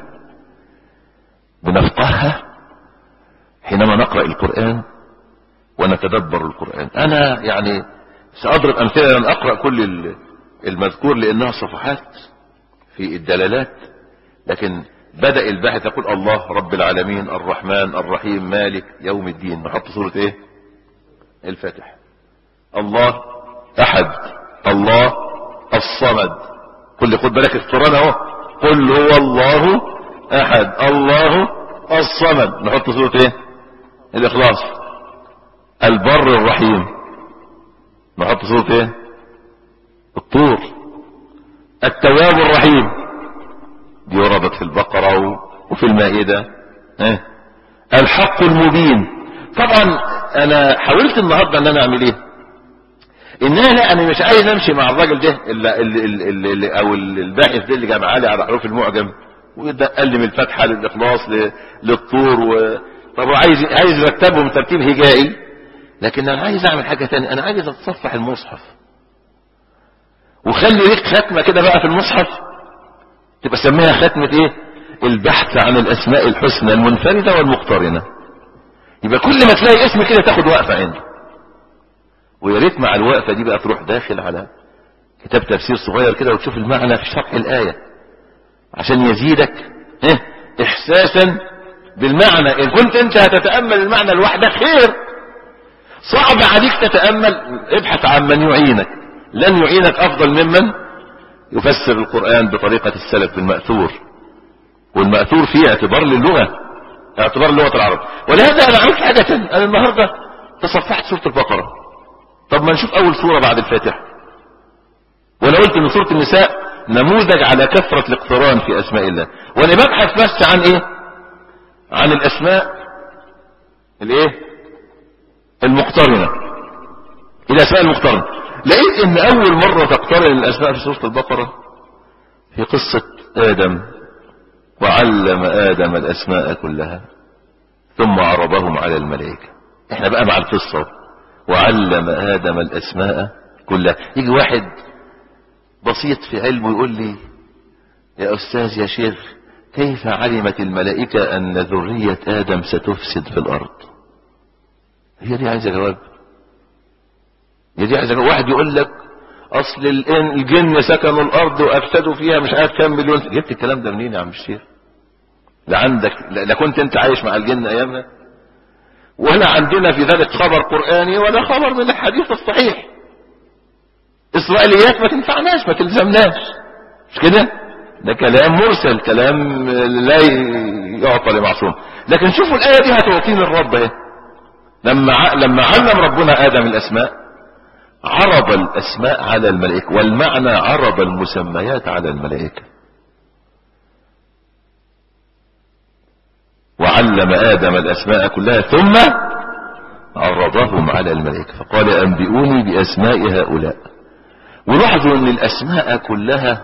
بنفقهها حينما نقرأ القرآن ونتدبر القرآن أنا يعني سأضرب أمثلة أن أقرأ كل المذكور لأنها صفحات في الدلالات لكن بدأ الباحث يقول الله رب العالمين الرحمن الرحيم مالك يوم الدين نحط صورة ايه الفاتح الله أحد الله الصمد كل خد بالك القرآن اهو قل هو الله أحد الله الصمد نحط صورة ايه الإخلاص البر الرحيم نحط صورة ايه الطور التواب الرحيم دي وردت في البقرة وفي المائدة اه؟ الحق المبين طبعا انا حاولت النهاردة ان انا اعمل ايه ان انا لا انا مش عايز امشي مع الراجل ده اللي اللي اللي اللي او الباحث ده اللي جمع لي على حروف المعجم وقال لي من الفتحة للاخلاص للطور و... طب عايز عايز يرتبهم ترتيب هجائي لكن انا عايز اعمل حاجة تانية انا عايز اتصفح المصحف وخلي ليك ختمة كده بقى في المصحف تبقى سميها ختمة ايه البحث عن الاسماء الحسنى المنفردة والمقترنة يبقى كل ما تلاقي اسم كده تاخد وقفة عنده ويا ريت مع الوقفة دي بقى تروح داخل على كتاب تفسير صغير كده وتشوف المعنى في شرح الآية عشان يزيدك اه احساسا بالمعنى ان كنت انت هتتأمل المعنى لوحدك خير صعب عليك تتأمل ابحث عن من يعينك لن يعينك افضل ممن يفسر القرآن بطريقة السلف بالمأثور والمأثور فيه اعتبار للغة اعتبار لغة العرب ولهذا انا عملت حاجة تانية انا النهاردة تصفحت سورة البقرة طب ما نشوف اول سورة بعد الفاتحة وانا قلت ان سورة النساء نموذج على كثرة الاقتران في اسماء الله وانا ببحث بس عن ايه عن الاسماء الايه المقترنة الاسماء المقترنة لقيت ان اول مرة تقترن الاسماء في سورة البقرة في قصة ادم وعلم ادم الاسماء كلها ثم عرضهم على الملائكة احنا بقى مع القصة وعلم ادم الاسماء كلها يجي واحد بسيط في علمه يقول لي يا استاذ يا شيخ كيف علمت الملائكة ان ذرية ادم ستفسد في الارض هي دي عايزة جواب هي دي عايزة جواب واحد يقول لك اصل الجن سكنوا الارض وافسدوا فيها مش عارف كام مليون جبت الكلام ده منين يا عم الشيخ لا عندك لا كنت انت عايش مع الجن ايامها ولا عندنا في ذلك خبر قرآني ولا خبر من الحديث الصحيح اسرائيليات ما تنفعناش ما تلزمناش مش كده ده كلام مرسل كلام لا يعطى لمعصوم لكن شوفوا الآية دي هتعطينا الرب ايه لما لما علم ربنا آدم الأسماء عرض الأسماء على الملائكة والمعنى عرض المسميات على الملائكة وعلم آدم الأسماء كلها ثم عرضهم على الملائكة فقال أنبئوني بأسماء هؤلاء ولاحظوا أن الأسماء كلها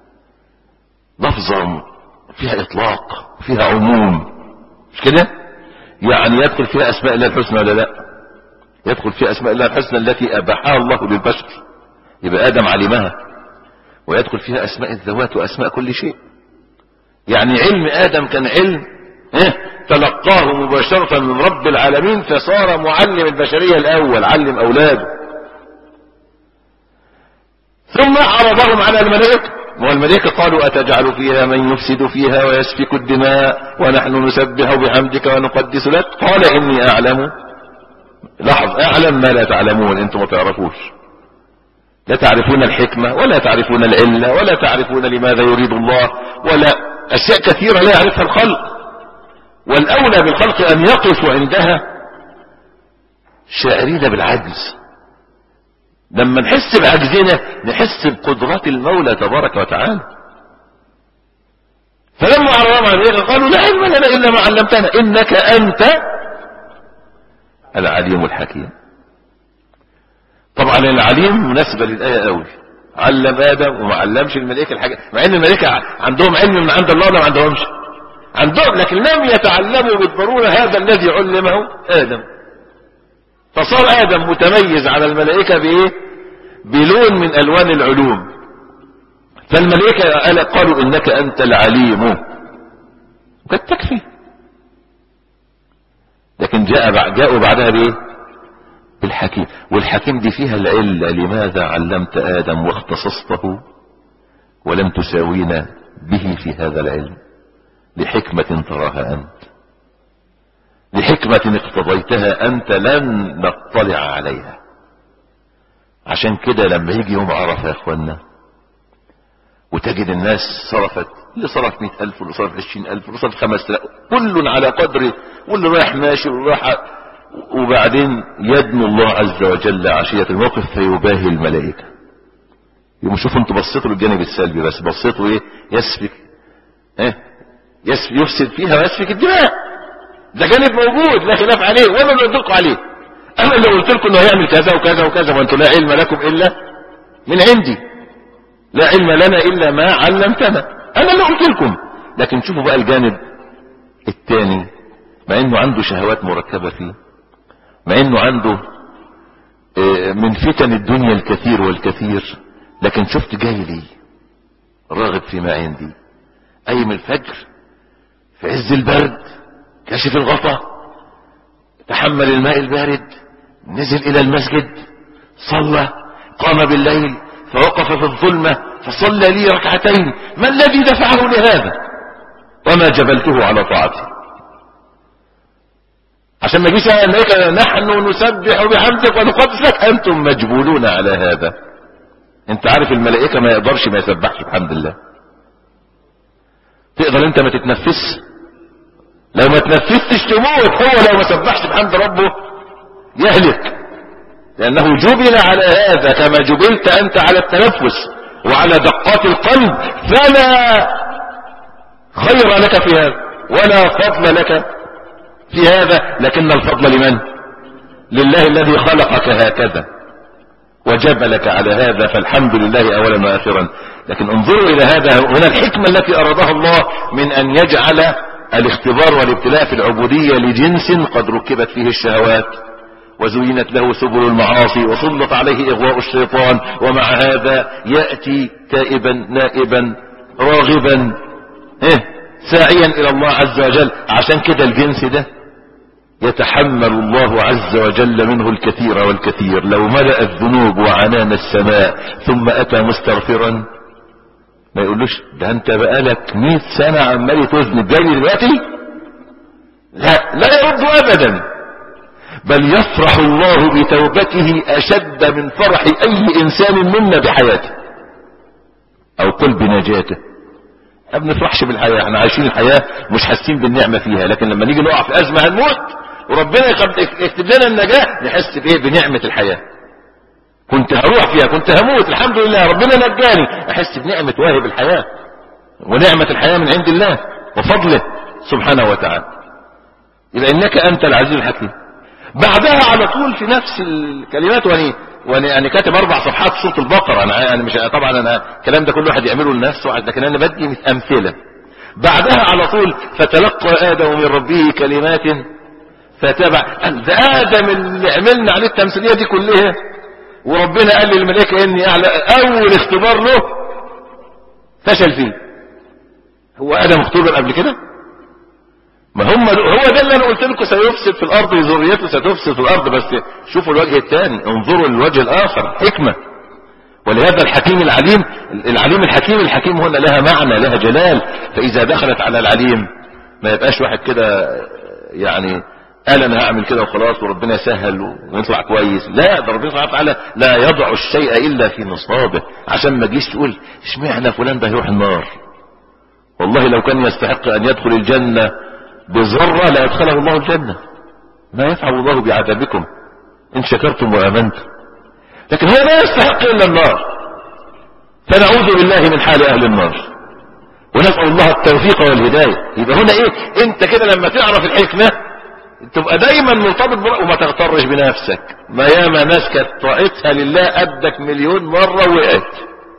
لفظا فيها إطلاق فيها عموم مش كده يعني يدخل فيها أسماء الله الحسنى ولا لا يدخل فيها أسماء الله الحسنى التي أباحها الله للبشر يبقى آدم علمها ويدخل فيها أسماء الذوات وأسماء كل شيء يعني علم آدم كان علم إيه؟ تلقاه مباشرة من رب العالمين فصار معلم البشرية الأول علم أولاده ثم عرضهم على الملائكة والملائكة قالوا أتجعل فيها من يفسد فيها ويسفك الدماء ونحن نسبح بحمدك ونقدس لك قال إني أعلم لاحظ أعلم ما لا تعلمون أنتم ما تعرفوش لا تعرفون الحكمة ولا تعرفون العلة ولا تعرفون لماذا يريد الله ولا أشياء كثيرة لا يعرفها الخلق والأولى بالخلق أن يقفوا عندها شاعرين بالعجز لما نحس بعجزنا نحس بقدرات المولى تبارك وتعالى فلما عرضوا عليه قالوا لا علم لنا إلا ما علمتنا إنك أنت العليم الحكيم طبعا العليم مناسبة للآية قوي علم آدم وما علمش الملائكة الحاجة مع ان الملائكة عندهم علم من عند الله ولا ما عندهمش عندهم لكن لم يتعلموا بالضرورة هذا الذي علمه آدم فصار آدم متميز على الملائكة بإيه بلون من ألوان العلوم فالملائكة قالوا إنك أنت العليم قد تكفي لكن جاء جاءوا بعدها بإيه بالحكيم والحكيم دي فيها العلة لماذا علمت آدم واختصصته ولم تساوينا به في هذا العلم لحكمة تراها أنت لحكمة اقتضيتها أنت لن نطلع عليها عشان كده لما يجي يوم عرفة يا اخوانا وتجد الناس صرفت اللي صرف مئة ألف واللي صرف عشرين ألف واللي صرف خمس ألف كل على قدره واللي رايح ماشي واللي رايح وبعدين يدنو الله عز وجل عشية الموقف فيباهي الملائكة يوم شوفوا انتوا بصيتوا للجانب السلبي بس بصيتوا ايه يسفك ايه يسفك يفسد فيها ويسفك الدماء ده جانب موجود لا خلاف عليه وما بندق عليه انا اللي قلت لكم انه هيعمل كذا وكذا وكذا وانتم لا علم لكم الا من عندي لا علم لنا الا ما علمتنا انا اللي قلت لكم لكن شوفوا بقى الجانب الثاني مع انه عنده شهوات مركبة فيه مع انه عنده من فتن الدنيا الكثير والكثير لكن شفت جاي لي راغب فيما عندي اي من الفجر في عز البرد كشف الغطا تحمل الماء البارد نزل الى المسجد صلى قام بالليل فوقف في الظلمة فصلى لي ركعتين ما الذي دفعه لهذا وما جبلته على طاعته عشان ما يجيش الملائكة نحن نسبح بحمدك ونقدس لك انتم مجبولون على هذا انت عارف الملائكة ما يقدرش ما يسبحش بحمد الله تقدر انت ما تتنفس لو ما تنفستش تموت هو لو ما سبحش بحمد ربه يهلك لانه جبل على هذا كما جبلت انت على التنفس وعلى دقات القلب فلا خير لك في هذا ولا فضل لك في هذا لكن الفضل لمن لله الذي خلقك هكذا وجبلك على هذا فالحمد لله اولا واخرا لكن انظروا الى هذا هنا الحكمة التي ارادها الله من ان يجعل الاختبار والابتلاء في العبودية لجنس قد ركبت فيه الشهوات وزينت له سبل المعاصي وسلط عليه اغواء الشيطان ومع هذا يأتي تائبا نائبا راغبا إيه ساعيا الى الله عز وجل عشان كده الجنس ده يتحمل الله عز وجل منه الكثير والكثير لو ملأ الذنوب وعنان السماء ثم اتى مستغفرا ما يقولوش ده انت بقالك مئة سنة عمال تذنب جاي دلوقتي لا لا يرد ابدا بل يفرح الله بتوبته اشد من فرح اي انسان منا بحياته او قل بنجاته ما بنفرحش بالحياة احنا عايشين الحياة مش حاسين بالنعمة فيها لكن لما نيجي نقع في ازمة هنموت وربنا يكتب لنا النجاة نحس بايه بنعمة الحياة كنت هروح فيها كنت هموت الحمد لله ربنا نجاني احس بنعمة واهب الحياة ونعمة الحياة من عند الله وفضله سبحانه وتعالى يبقى انك انت العزيز الحكيم بعدها على طول في نفس الكلمات واني وانا انا كاتب اربع صفحات سوره البقره انا انا مش طبعا انا الكلام ده كل واحد يعمله لنفسه لكن انا بدي امثله بعدها على طول فتلقى ادم من ربه كلمات فتبع ده ادم اللي عملنا عليه التمثيليه دي كلها وربنا قال للملائكه اني اعلى اول اختبار له فشل فيه هو ادم اختبر قبل كده ما هم هو ده اللي انا قلت لكم سيفسد في الارض وذريته ستفسد في الارض بس شوفوا الوجه الثاني انظروا للوجه الاخر حكمة ولهذا الحكيم العليم العليم الحكيم الحكيم هنا لها معنى لها جلال فاذا دخلت على العليم ما يبقاش واحد كده يعني قال انا هعمل كده وخلاص وربنا يسهل ونطلع كويس لا ده ربنا سبحانه وتعالى لا يضع الشيء الا في نصابه عشان ما تجيش تقول اشمعنى فلان ده هيروح النار والله لو كان يستحق ان يدخل الجنة بذرة لا يدخله الله الجنة ما يفعل الله بعذابكم ان شكرتم وامنتم لكن هو لا يستحق الا النار فنعوذ بالله من حال اهل النار ونسأل الله التوفيق والهداية يبقى هنا ايه انت كده لما تعرف الحكمة تبقى دايما مرتبط برأ وما تغترش بنفسك ما ياما ناس كانت طاعتها لله قدك مليون مرة وقعت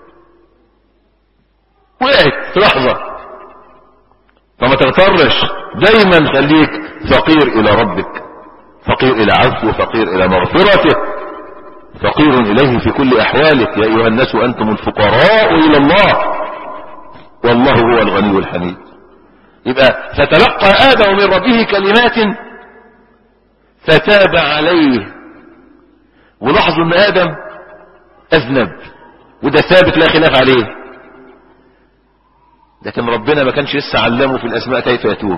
وقعت في لحظة فما تغترش دايما خليك فقير الى ربك فقير الى عفو فقير الى مغفرته فقير اليه في كل احوالك يا ايها الناس انتم الفقراء الى الله والله هو الغني الحميد يبقى فتلقى ادم من ربه كلمات فتاب عليه ولاحظوا ان ادم اذنب وده ثابت لا خلاف عليه لكن ربنا ما كانش لسه علمه في الاسماء كيف يتوب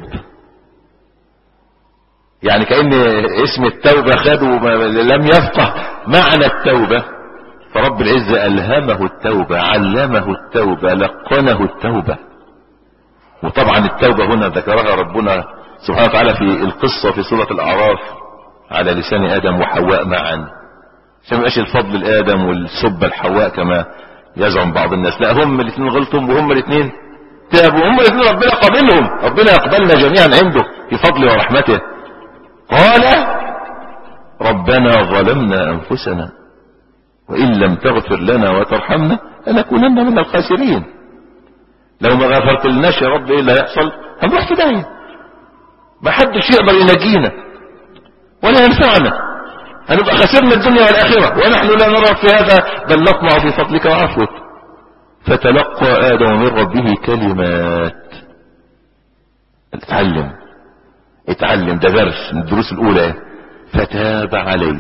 يعني كأن اسم التوبة خده لم يفقه معنى التوبة فرب العزة ألهمه التوبة علمه التوبة لقنه التوبة وطبعا التوبة هنا ذكرها ربنا سبحانه وتعالى في القصة في سورة الأعراف على لسان آدم وحواء معا عشان يبقاش الفضل لآدم والسب لحواء كما يزعم بعض الناس لا هم الاثنين غلطهم وهم الاثنين تابوا هم الاثنين ربنا قبلهم ربنا يقبلنا جميعا عنده في فضله ورحمته قال ربنا ظلمنا أنفسنا وإن لم تغفر لنا وترحمنا لنكونن من الخاسرين لو ما غفرت لناش يا رب ايه اللي هيحصل هنروح في داهيه ما حدش يقدر ينجينا ولا ينفعنا هنبقى خسرنا الدنيا والآخرة ونحن لا نرى في هذا بل نطمع في فضلك وعفوك فتلقى آدم من ربه كلمات اتعلم اتعلم ده درس من الدروس الأولى فتاب عليه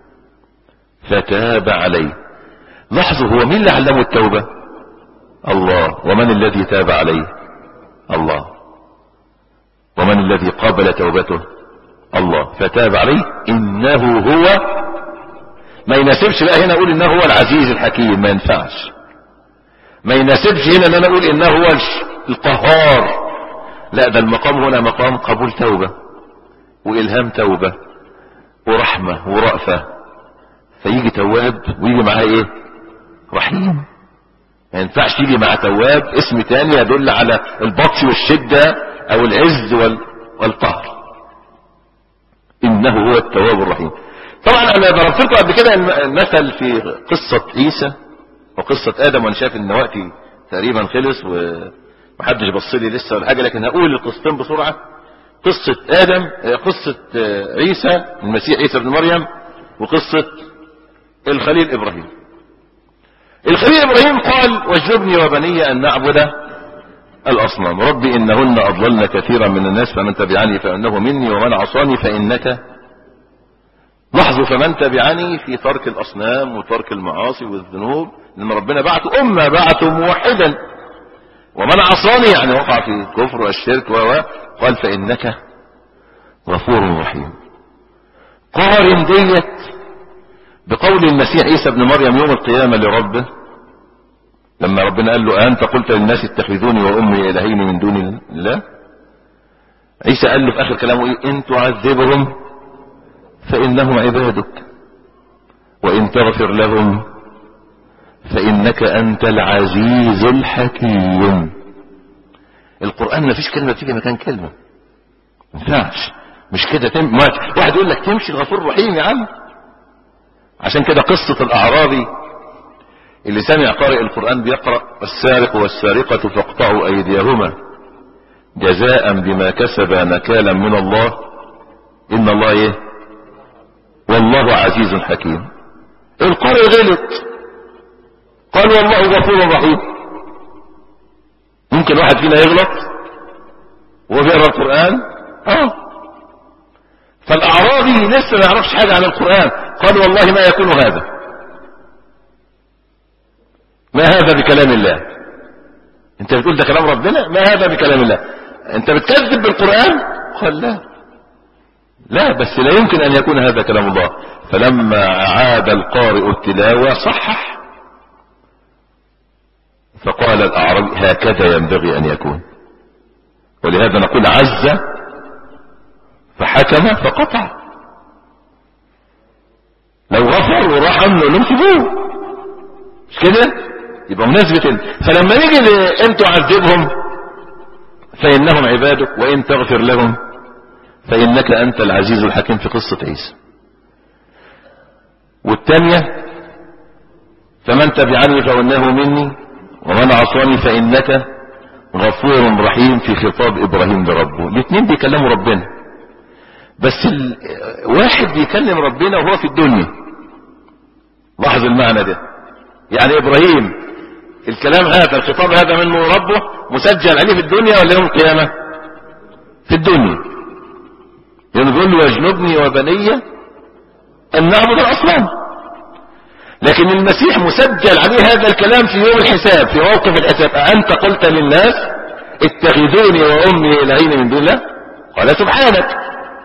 فتاب عليه لاحظوا هو مين اللي علمه التوبة الله ومن الذي تاب عليه الله ومن الذي قابل توبته الله فتاب عليه انه هو ما يناسبش بقى هنا اقول انه هو العزيز الحكيم ما ينفعش ما يناسبش هنا ان انا اقول انه هو القهار لا ده المقام هنا مقام قبول توبة والهام توبة ورحمة ورأفة فيجي تواب ويجي معاه ايه رحيم ما ينفعش يجي مع تواب اسم تاني يدل على البطش والشدة او العز وال... والقهر انه هو التواب الرحيم طبعا انا ضربت لكم قبل كده المثل في قصة عيسى وقصة ادم وانا شايف ان وقتي تقريبا خلص ومحدش بص لي لسه ولا حاجة لكن هقول القصتين بسرعة قصة ادم قصة عيسى المسيح عيسى بن مريم وقصة الخليل ابراهيم الخليل ابراهيم قال واجنبني وبني ان نعبد الاصنام ربي انهن اضللن كثيرا من الناس فمن تبعني فانه مني ومن عصاني فانك لاحظوا فمن تبعني في ترك الاصنام وترك المعاصي والذنوب لان ربنا بعته امه بعته موحدا ومن عصاني يعني وقع في الكفر والشرك و قال فانك غفور رحيم قارن ديت بقول المسيح عيسى ابن مريم يوم القيامة لربه لما ربنا قال له أنت قلت للناس اتخذوني وأمي إلهين من دون الله عيسى قال له في آخر كلامه إيه إن تعذبهم فإنهم عبادك وإن تغفر لهم فإنك أنت العزيز الحكيم القرآن ما فيش كلمة بتيجي مكان كلمة ما ينفعش مش كده تم... واحد يقول لك تمشي غفور رحيم يا عم عشان كده قصة الأعرابي اللي سمع قارئ القرآن بيقرأ السارق والسارقة فاقطعوا أيديهما جزاء بما كسبا نكالا من الله إن الله إيه والله عزيز حكيم القارئ غلط قال والله غفور رحيم ممكن واحد فينا يغلط وهو بيقرأ القرآن اه فالأعرابي لسه ما يعرفش حاجة عن القرآن قال والله ما يكون هذا ما هذا بكلام الله انت بتقول ده كلام ربنا ما هذا بكلام الله انت بتكذب بالقرآن قال لا لا بس لا يمكن ان يكون هذا كلام الله فلما عاد القارئ التلاوة صحح فقال الاعرابي هكذا ينبغي ان يكون ولهذا نقول عز فحكم فقطع لو غفر ورحم نقول لهم سيبوه مش كده يبقى مناسبة فلما يجي ان تعذبهم فانهم عبادك وان تغفر لهم فانك انت العزيز الحكيم في قصة عيسى والثانية فمن تبعني فانه مني ومن عصاني فانك غفور رحيم في خطاب ابراهيم لربه الاثنين بيكلموا ربنا بس ال... واحد بيكلم ربنا وهو في الدنيا لاحظ المعنى ده يعني ابراهيم الكلام هذا الخطاب هذا منه ربه مسجل عليه في الدنيا ولا يوم القيامة في الدنيا يقول له واجنبني وبني ان نعبد الاصنام لكن المسيح مسجل عليه هذا الكلام في يوم الحساب في موقف الحساب أأنت قلت للناس اتخذوني وأمي إلهين من دون الله قال سبحانك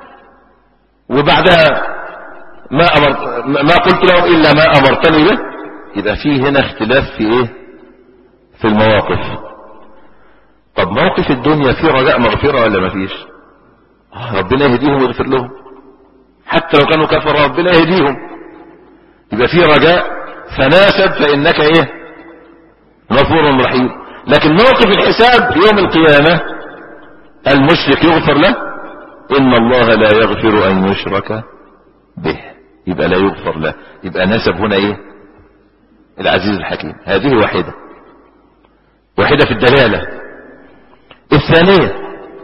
وبعدها ما أمرت ما قلت لهم إلا ما أمرتني به يبقى فيه هنا اختلاف في إيه في المواقف طب موقف الدنيا فيه رجاء مغفرة ولا ما فيش آه ربنا يهديهم ويغفر لهم حتى لو كانوا كفر ربنا يهديهم يبقى فيه رجاء فناسب فإنك إيه غفور رحيم لكن موقف الحساب يوم القيامة المشرك يغفر له إن الله لا يغفر أن يشرك به يبقى لا يغفر له يبقى نسب هنا إيه العزيز الحكيم هذه واحدة واحدة في الدلالة الثانية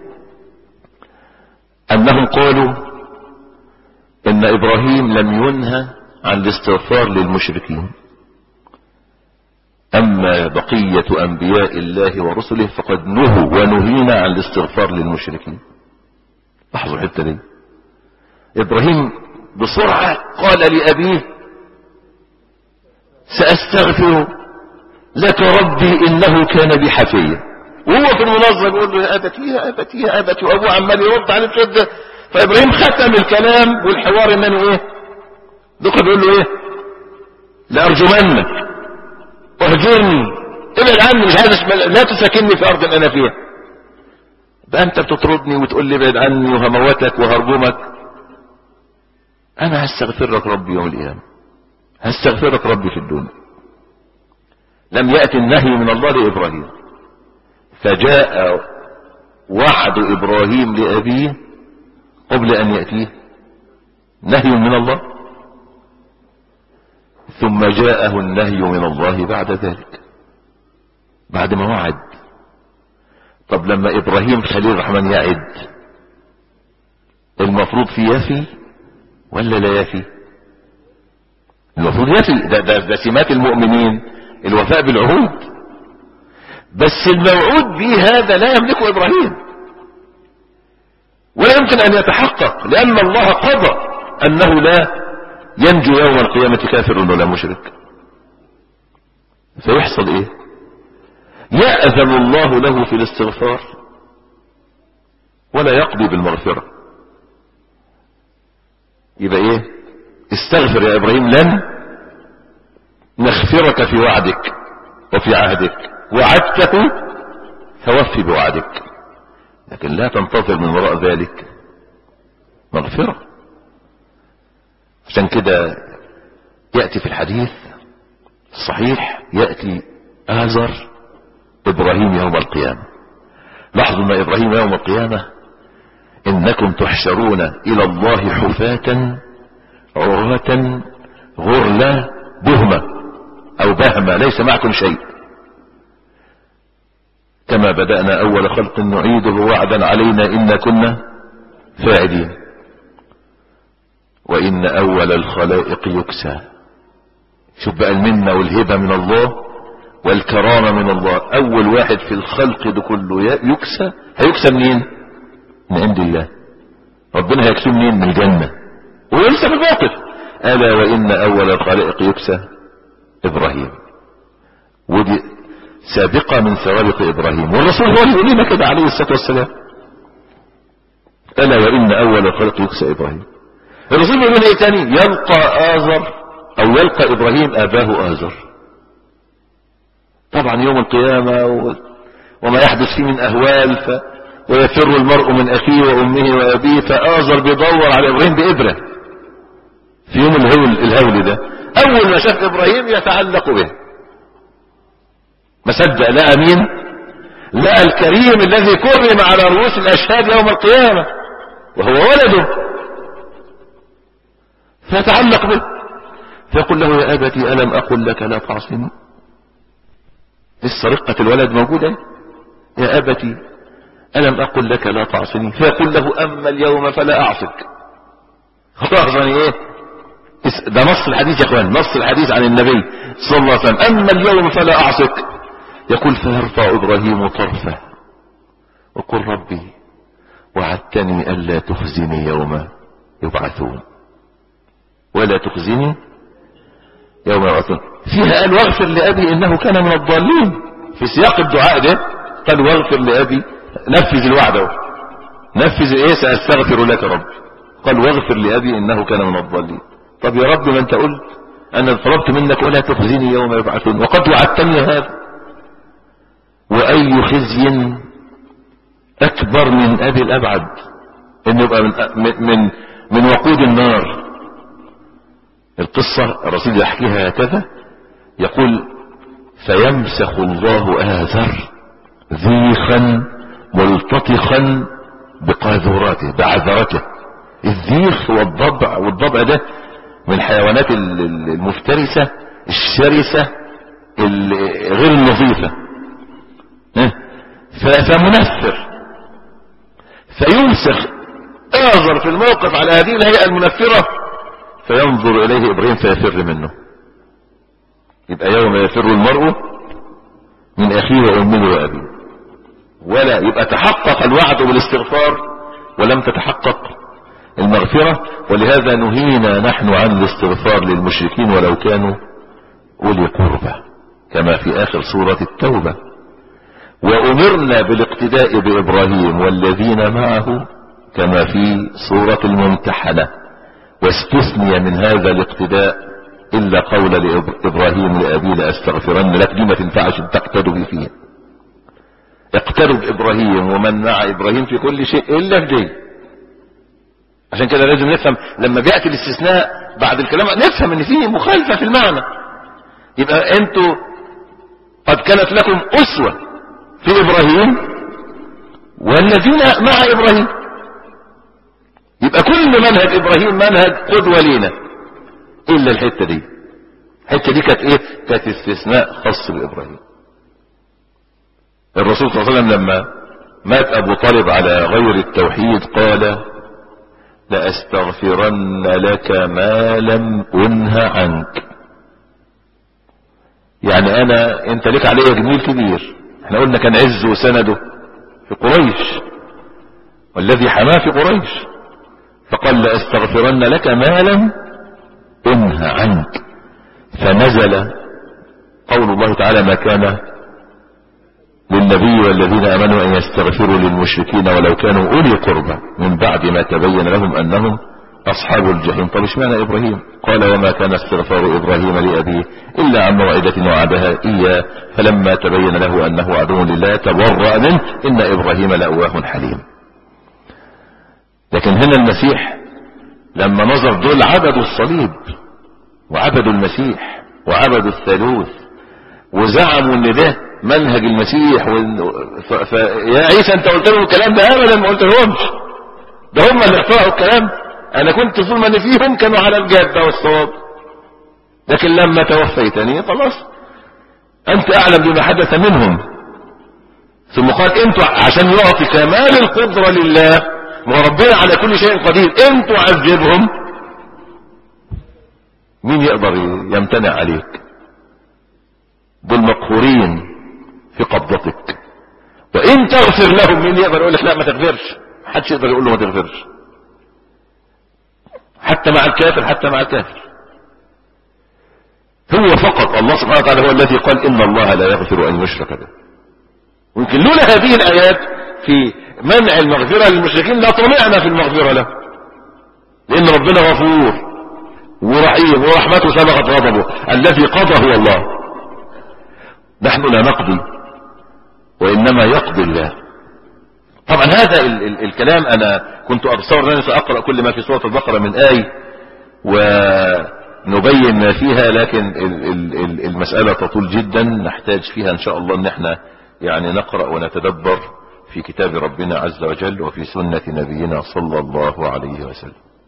أنهم قالوا إن إبراهيم لم ينهى عن الاستغفار للمشركين أما بقية أنبياء الله ورسله فقد نهوا ونهينا عن الاستغفار للمشركين لاحظوا الحتة دي إبراهيم بسرعة قال لأبيه سأستغفر لك ربي إنه كان بي حفيا وهو في المنظر يقول له يا أبتي يا أبتي يا أبتي وأبوه عمال يرد عليه شدة فإبراهيم ختم الكلام والحوار إنه إيه دقة بيقول له إيه لأرجمنك واهجرني ابعد عني مش عايز لا تساكنني في أرض أنا فيها بقى أنت بتطردني وتقول لي ابعد عني وهموتك وهرجمك أنا هستغفر لك ربي يوم القيامة هستغفر لك ربي في الدنيا لم يأتي النهي من الله لإبراهيم فجاء وعد إبراهيم لأبيه قبل أن يأتيه نهي من الله ثم جاءه النهي من الله بعد ذلك بعد ما وعد طب لما إبراهيم خليل الرحمن يعد المفروض في يفي ولا لا يفي المفروض يفي ده, ده, ده سمات المؤمنين الوفاء بالعهود بس الموعود به هذا لا يملكه إبراهيم ولا يمكن أن يتحقق لأن الله قضى أنه لا ينجو يوم القيامة كافر ولا مشرك فيحصل ايه يأذن الله له في الاستغفار ولا يقضي بالمغفرة يبقى ايه استغفر يا ابراهيم لن نغفرك في وعدك وفي عهدك وعدته فوفي بوعدك لكن لا تنتظر من وراء ذلك مغفرة عشان كده يأتي في الحديث الصحيح يأتي آزر إبراهيم يوم القيامة لاحظوا ما إبراهيم يوم القيامة إنكم تحشرون إلى الله حفاة عرة غرلا بهمة أو بهمة ليس معكم شيء كما بدأنا أول خلق نعيده وعدا علينا إن كنا فاعلين وإن أول الخلائق يكسى شوف بقى المنة والهبة من الله والكرامة من الله أول واحد في الخلق ده كله يكسى هيكسى منين من عند الله ربنا هيكسى منين من الجنة ولسه في الموقف ألا وإن أول الخلائق يكسى إبراهيم ودي سابقة من سوابق إبراهيم والرسول هو اللي يقول لنا كده عليه الصلاة والسلام ألا وإن أول الخلق يكسى إبراهيم الرسول بيقول إيه تاني يلقى آزر أو يلقى إبراهيم أباه آزر طبعا يوم القيامة و... وما يحدث فيه من أهوال ف... ويفر المرء من أخيه وأمه وأبيه فآزر بيدور على إبراهيم بإبرة في يوم الهول, الهول ده أول ما شاف إبراهيم يتعلق به ما صدق لقى مين لقى الكريم الذي كرم على رؤوس الأشهاد يوم القيامة وهو ولده فيتعلق به فيقول له يا أبتي ألم أقل لك لا تعصني لسه رقة الولد موجودة يا أبتي ألم أقل لك لا تعصني فيقول له أما اليوم فلا أعصك خلاص يعني إيه ده نص الحديث يا اخوان نص الحديث عن النبي صلى الله عليه وسلم أما اليوم فلا أعصك يقول فيرفع إبراهيم طرفه وقل ربي وعدتني ألا تخزني يوم يبعثون ولا تخزني يوم يبعثون فيها قال واغفر لأبي إنه كان من الضالين في سياق الدعاء ده قال واغفر لأبي نفذ الوعد نفذ ايه سأستغفر لك رب قال واغفر لأبي إنه كان من الضالين طب يا رب ما انت قلت أنا طلبت منك ولا تخزني يوم يبعثون وقد وعدتني هذا وأي خزي أكبر من أبي الأبعد إنه يبقى من, من, من وقود النار القصة الرسول يحكيها هكذا يقول فيمسخ الله آثر ذيخا ملتطخا بقاذوراته بعذرته الذيخ هو الضبع والضبع ده من الحيوانات المفترسة الشرسة غير النظيفة فمنفر فيمسخ آذر في الموقف على هذه الهيئة المنفرة فينظر إليه إبراهيم فيفر منه يبقى يوم يفر المرء من أخيه وأمه وأبيه ولا يبقى تحقق الوعد بالاستغفار ولم تتحقق المغفرة ولهذا نهينا نحن عن الاستغفار للمشركين ولو كانوا أولي قربى كما في آخر سورة التوبة وأمرنا بالاقتداء بإبراهيم والذين معه كما في سورة الممتحنة واستثني من هذا الاقتداء إلا قول لإبراهيم لأبي لأستغفرن لك دي ما تنفعش تقتدوا فيها اقتدوا بإبراهيم ومن مع إبراهيم في كل شيء إلا في دي عشان كده لازم نفهم لما بيأتي الاستثناء بعد الكلام نفهم ان فيه مخالفة في المعنى يبقى انتوا قد كانت لكم أسوة في إبراهيم والذين مع إبراهيم يبقى كل منهج إبراهيم منهج قدوة لينا إلا الحتة دي الحتة دي كانت إيه كانت استثناء خاص بإبراهيم الرسول صلى الله عليه وسلم لما مات أبو طالب على غير التوحيد قال لأستغفرن لك ما لم أنه عنك يعني أنا أنت لك علي جميل كبير احنا قلنا كان عز وسنده في قريش والذي حماه في قريش فقال لأستغفرن لك ما لم أنه عنك فنزل قول الله تعالى ما كان للنبي والذين امنوا ان يستغفروا للمشركين ولو كانوا اولي قربى من بعد ما تبين لهم انهم اصحاب الجحيم طب اشمعنى ابراهيم قال وما كان استغفار ابراهيم لابيه الا عن موعدة وعدها اياه فلما تبين له انه عدو لله تبرأ منه ان ابراهيم لأواه حليم لكن هنا المسيح لما نظر دول عبدوا الصليب وعبدوا المسيح وعبدوا الثالوث وزعموا ان ده منهج المسيح وال... ف... ف... يا عيسى انت قلت لهم الكلام ده ابدا ما قلت لهمش ده هم اللي اخترعوا الكلام انا كنت طول ما فيهم كانوا على الجاده والصواب لكن لما توفيتني خلاص انت اعلم بما حدث منهم ثم قال انتوا عشان يعطي كمال القدرة لله وربنا على كل شيء قدير ان تعذبهم مين يقدر يمتنع عليك دول مقهورين في قبضتك وان تغفر لهم مين يقدر يقول لك لا ما تغفرش محدش يقدر يقول له ما تغفرش حتى مع الكافر حتى مع الكافر هو فقط الله سبحانه وتعالى هو الذي قال ان الله لا يغفر ان يشرك به ويمكن لولا هذه الايات في منع المغفرة للمشركين لا طمعنا في المغفرة له لان ربنا غفور ورحيم ورحمته سبقت غضبه الذي قضى هو الله نحن لا نقضي وانما يقضي الله طبعا هذا ال ال الكلام انا كنت اتصور انني ساقرا كل ما في سوره البقره من اي ونبين ما فيها لكن ال ال المساله تطول جدا نحتاج فيها ان شاء الله ان احنا يعني نقرا ونتدبر في كتاب ربنا عز وجل وفي سنه نبينا صلى الله عليه وسلم